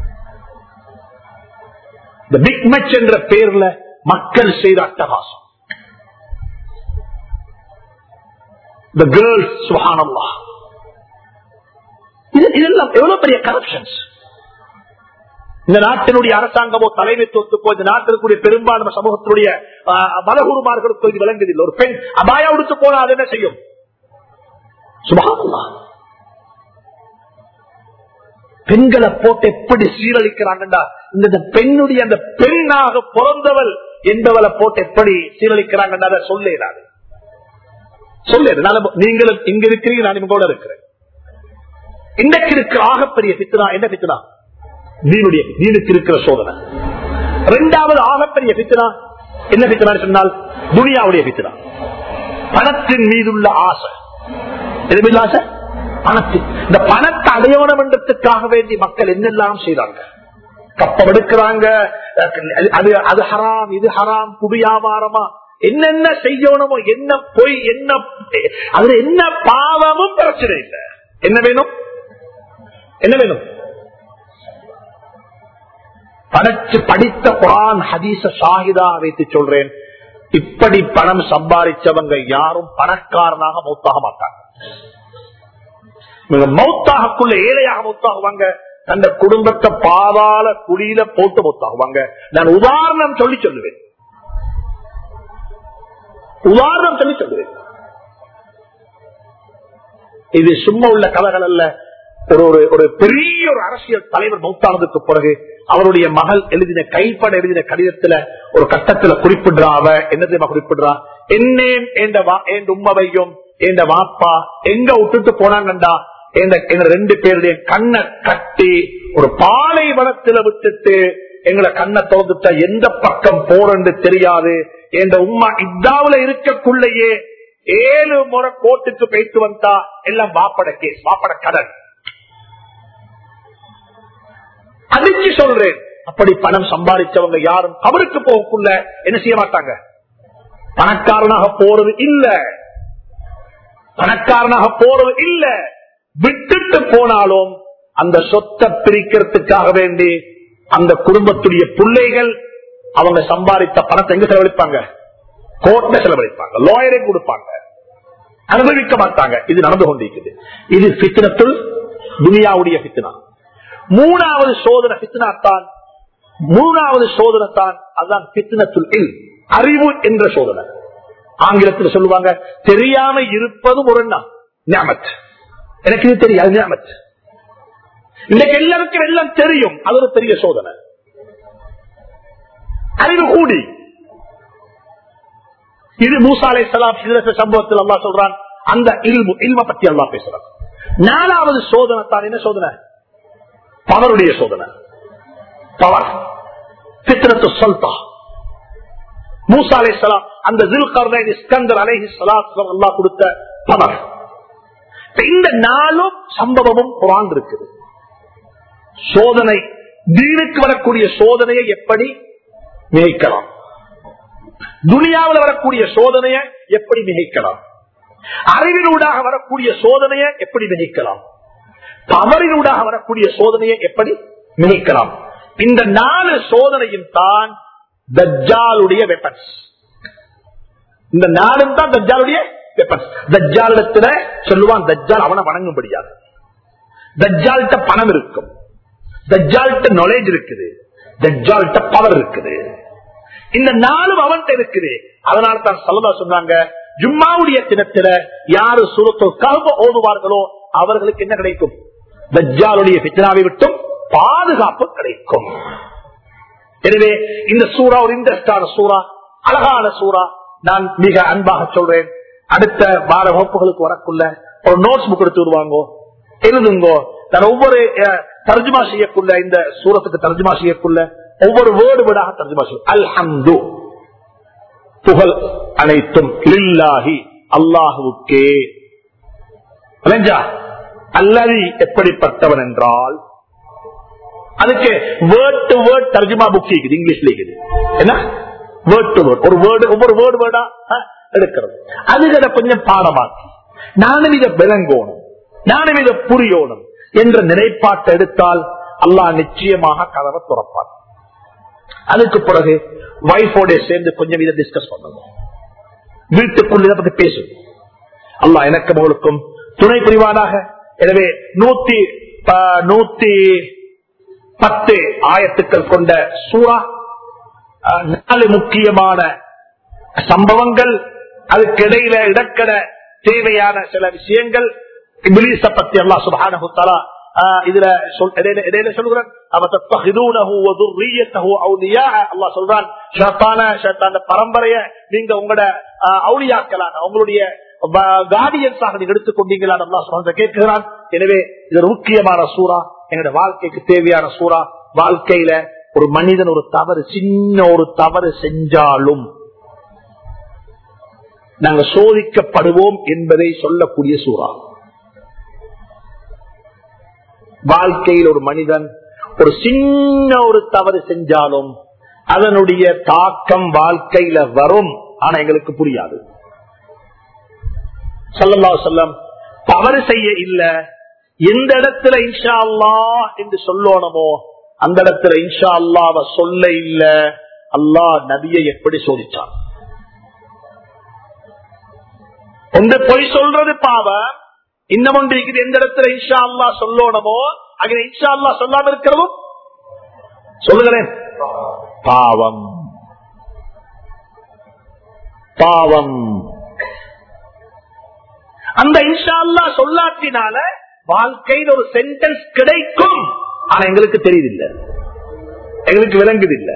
இந்த பிக் மேட்ச் என்ற பெயர்ல மக்கள் செய்த அட்டகாசம் the girls சுஹானல்லா இது இதெல்லாம் எவ்வளவு பெரிய கரப்ஷன்ஸ் இந்த நாட்டினுடைய அரசாங்கமோ தலைமைத்துவத்துக்கோ இந்த நாட்டிற்குரிய பெரும்பான்மை சமூகத்தினுடைய பலகுருமார்களுக்கோ இது விளங்குதில்லை ஒரு பெண் அபாயா உடுத்து போனா அது என்ன செய்யும் சுபகானல்லா பெண்களை போட்டு எப்படி சீரழிக்கிறாங்கடா இந்த பெண்ணுடைய அந்த பெண்ணாக பிறந்தவள் என்பவளை போட்டு எப்படி சீரழிக்கிறாங்கடா அதை சொல்லேடாது சொல்லேது நீங்களும் இங்க இருக்கிறீங்க நான் கூட இருக்கிறேன் இன்றைக்கு இருக்கிற ஆகப்பெரிய பித்தனா என்ன பித்தனா நீனுடைய நீனுக்கு இருக்கிற சோதனை இரண்டாவது ஆகப்பெரிய பித்தனா என்ன பித்தனா சொன்னால் துனியாவுடைய பித்தனா பணத்தின் மீதுள்ள ஆசை எது மீது ஆசை பணத்தின் இந்த பணத்தை அடையவனம் என்றதுக்காக வேண்டி மக்கள் என்னெல்லாம் செய்றாங்க கப்பம் எடுக்கிறாங்க அது அது ஹராம் இது ஹராம் குடியாமாரமா என்னென்ன செய்யணுமோ என்ன பொய் என்ன அதுல என்ன பாவமும் பிரச்சனை இல்லை என்ன வேணும் என்ன வேணும் படைச்சு படித்த குரான் ஹதீச சாகிதா வைத்து சொல்றேன் இப்படி பணம் சம்பாதிச்சவங்க யாரும் பணக்காரனாக மௌத்தாக மாட்டாங்க மௌத்தாகக்குள்ள ஏழையாக மௌத்தாகுவாங்க அந்த குடும்பத்தை பாதாள குடியில போட்டு மௌத்தாகுவாங்க நான் உதாரணம் சொல்லி சொல்லுவேன் உதாரணம் சொல்லி சொல்லுவேன் இது சும்மா உள்ள கதைகள் அல்ல ஒரு ஒரு ஒரு பெரிய ஒரு அரசியல் தலைவர் மௌத்தானதுக்கு பிறகு அவருடைய மகள் எழுதின கைப்பட எழுதின கடிதத்துல ஒரு கட்டத்துல குறிப்பிடுறா அவ என்ன தெரியுமா குறிப்பிடுறா என்னேன் என் உம்மவையும் என் வாப்பா எங்க விட்டுட்டு போனாங்கண்டா எங்க ரெண்டு பேருடைய கண்ணை கட்டி ஒரு பாலைவனத்துல விட்டுட்டு எங்களை கண்ணை திறந்துட்டா எந்த பக்கம் போறன்னு தெரியாது என் உமா இதாவுல இருக்கக்குள்ளேயே ஏழு முறை கோட்டுக்கு போயிட்டு வந்தா எல்லாம் வாப்பட கேஸ் வாப்பட கடன் அதிர்ச்சி சொல்றேன் அப்படி பணம் சம்பாதிச்சவங்க யாரும் அவருக்கு போகக்குள்ள என்ன செய்ய மாட்டாங்க பணக்காரனாக போறது இல்ல பணக்காரனாக போறது இல்ல விட்டுட்டு போனாலும் அந்த சொத்தை பிரிக்கிறதுக்காக வேண்டி அந்த குடும்பத்துடைய பிள்ளைகள் அவங்க சம்பாதித்த பணத்தை எங்க செலவழிப்பாங்க கோர்ட்ல செலவழிப்பாங்க லாயரை கொடுப்பாங்க அனுபவிக்க மாட்டாங்க இது நடந்து கொண்டிருக்குது இது பித்தினத்துள் துனியாவுடைய பித்தினா மூணாவது சோதனை பித்னா தான் மூணாவது சோதனை தான் அதுதான் பித்னத்துல் இல் அறிவு என்ற சோதனை ஆங்கிலத்தில் சொல்லுவாங்க தெரியாம இருப்பதும் ஒரு எண்ணம் ஞாபத் எனக்கு இது தெரியாது ஞாபத் இன்னைக்கு எல்லாருக்கும் எல்லாம் தெரியும் அது ஒரு பெரிய சோதனை அறிவு கூடி இது மூசாலை சலாம் சம்பவத்தில் அல்லா சொல்றான் அந்த இல்மு இல்ம பத்தி அல்லா பேசுறான் நாலாவது சோதனை தான் என்ன சோதனை பவருடைய சோதனை பவர் பித்ரத்து சொல்தா மூசா அலை சலாம் அந்த தில்கர்னைன் இஸ்கந்தர் அலைஹி சலாத் அல்லா கொடுத்த பவர் இந்த நாளும் சம்பவமும் குரான் இருக்குது சோதனை தீனுக்கு வரக்கூடிய சோதனையை எப்படி மிகைக்கலாம் துனியாவில் வரக்கூடிய சோதனையை எப்படி மிகைக்கலாம் அறிவினூடாக வரக்கூடிய சோதனையை எப்படி மிகைக்கலாம் தவறினூடாக வரக்கூடிய சோதனையை எப்படி மிகைக்கலாம் இந்த நாலு சோதனையும் தான் தஜ்ஜாலுடைய வெப்பன்ஸ் இந்த நாளும் தான் தஜ்ஜாலுடைய வெப்பன்ஸ் தஜ்ஜாலிடத்துல சொல்லுவான் தஜ்ஜால் அவனை வணங்கும்படியாது தஜ்ஜால்கிட்ட பணம் இருக்கும் தஜ்ஜால்கிட்ட நாலேஜ் இருக்குது தஜ்ஜால்கிட்ட பவர் இருக்குது இந்த நாளும் அவன்கிட்ட இருக்குது அதனால தான் சல்லதா சொன்னாங்க ஜும்மாவுடைய தினத்தில யாரு சுரத்தோ கல்வ ஓதுவார்களோ அவர்களுக்கு என்ன கிடைக்கும் தஜ்ஜாலுடைய பிச்சனாவை விட்டும் பாதுகாப்பு கிடைக்கும் எனவே இந்த சூறா ஒரு இன்ட்ரெஸ்டான சூறா அழகான சூறா நான் மிக அன்பாக சொல்றேன் அடுத்த வார வகுப்புகளுக்கு வரக்குள்ள ஒரு நோட்ஸ் புக் எடுத்து வருவாங்கோ எழுதுங்கோ நான் ஒவ்வொரு தர்ஜுமா செய்யக்குள்ள இந்த சூரத்துக்கு தர்ஜுமா செய்யக்குள்ள ஒவ்வொரு வேர்டு வீடாக தர்ஜுமா செய்யும் அல்ஹம்து புகழ் அனைத்தும் லில்லாஹி அல்லாஹுக்கே அல்லது எப்படிப்பட்டவன் என்றால் அதுக்கு வேர்ட் டு வேர்ட் தர்ஜுமா புக் இருக்குது இங்கிலீஷ்ல இருக்குது என்ன வேர்ட் டு வேர்ட் ஒரு வேர்டு ஒவ்வொரு வேர்டு வேர்டா எடுக்கிறது அதுகளை கொஞ்சம் பாடமாக்கி நானும் இதை விளங்கணும் நானும் இதை புரியணும் என்ற நிலைப்பாட்டை எடுத்தால் அல்லாஹ் நிச்சயமாக கதவை துறப்பார் அதுக்கு பிறகு வைஃபோட சேர்ந்து கொஞ்சம் இதை டிஸ்கஸ் பண்ணுவோம் வீட்டுக்குள் இதை பத்தி பேசும் அல்லா எனக்கு அவர்களுக்கும் துணை புரிவானாக எனவே நூத்தி நூத்தி பத்து ஆயத்துக்கள் கொண்ட சூறா நாலு முக்கியமான சம்பவங்கள் அதுக்கு இடையில இடக்கட தேவையான சில விஷயங்கள் இபிலீச பத்தி அல்லா சுபானகுத்தாலா இதுல இடையில சொல்லுகிறேன் சொல்றான் பரம்பரைய நீங்க உங்களோட அவுளியாக்கலான உங்களுடைய கார்டியன்ஸாக நீங்க எடுத்துக்கொண்டீங்களான் அல்லா சொல்ற கேட்கிறான் எனவே இது ஒரு முக்கியமான சூறா எங்களோட வாழ்க்கைக்கு தேவையான சூறா வாழ்க்கையில ஒரு மனிதன் ஒரு தவறு சின்ன ஒரு தவறு செஞ்சாலும் நாங்க சோதிக்கப்படுவோம் என்பதை சொல்லக்கூடிய சூறா வாழ்க்கையில் ஒரு மனிதன் ஒரு சின்ன ஒரு தவறு செஞ்சாலும் அதனுடைய தாக்கம் வாழ்க்கையில வரும் ஆனா எங்களுக்கு புரியாது சொல்லல்லா சொல்லம் தவறு செய்ய இல்ல எந்த இடத்துல இன்ஷா அல்லா என்று சொல்லணுமோ அந்த இடத்துல இன்ஷா அல்லாவ சொல்ல இல்ல அல்லா நபியை எப்படி சோதிச்சான் ஒன்று பொய் சொல்றது பாவம் இன்னும் ஒன்று இருக்குது எந்த இடத்துல இன்ஷா அல்லா சொல்லணுமோ அங்கே இன்ஷா அல்லா சொல்லாம இருக்கிறதும் சொல்லுங்களேன் பாவம் பாவம் அந்த இன்ஷா அல்லா சொல்லாட்டினால வாழ்க்கையில் ஒரு சென்டென்ஸ் கிடைக்கும் ஆனா எங்களுக்கு தெரியுதில்லை எங்களுக்கு விளங்குதில்லை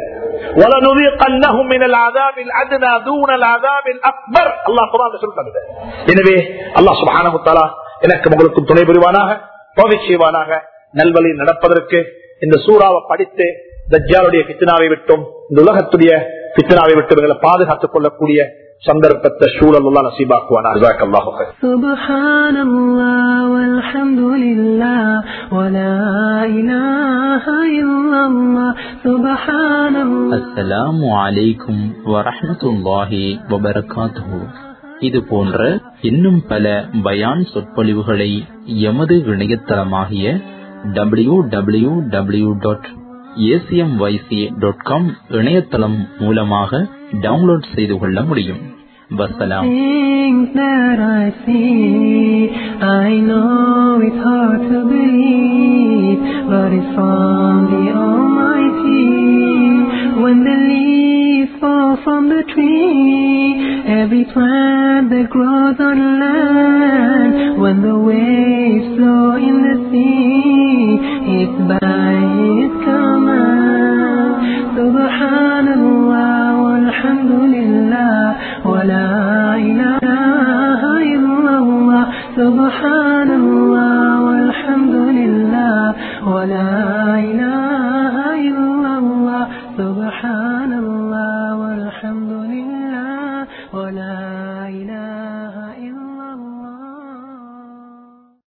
எனவே அல்லா சுபான எனக்கு உங்களுக்கும் துணை புரிவானாக தோகை செய்வானாக நல்வழி நடப்பதற்கு இந்த சூறாவை படித்து தஜ்ஜாலுடைய பித்தனாவை விட்டும் இந்த உலகத்துடைய பித்தனாவை விட்டு இவர்களை பாதுகாத்துக் கொள்ளக்கூடிய சந்தர்ப்பத்தை சூழல் எல்லாம் நசீபாக்குவானா سبحان الله والحمد لله ولا إله إلا الله سبحان الله அஸ்ஸலாமு அலைக்கும் வரஹ்மத்துல்லாஹி வபரகாத்துஹு இது போன்ற இன்னும் பல பயான் சொற்பொழிவுகளை எமது இணையதளமாகிய W W W dot ACMYC dot com இணையதளம் மூலமாக டவுன்லோட் செய்து கொள்ள முடியும் வசலாம் Things that I see, I know know it's hard to believe, but it's from the Almighty. When the leaves fall from the tree, every plant that grows on land, when the waves flow in the sea, it's by His command. Subhanallah walhamdulillah wa la ilaha illallah. Subhanallah walhamdulillah wa la ilaha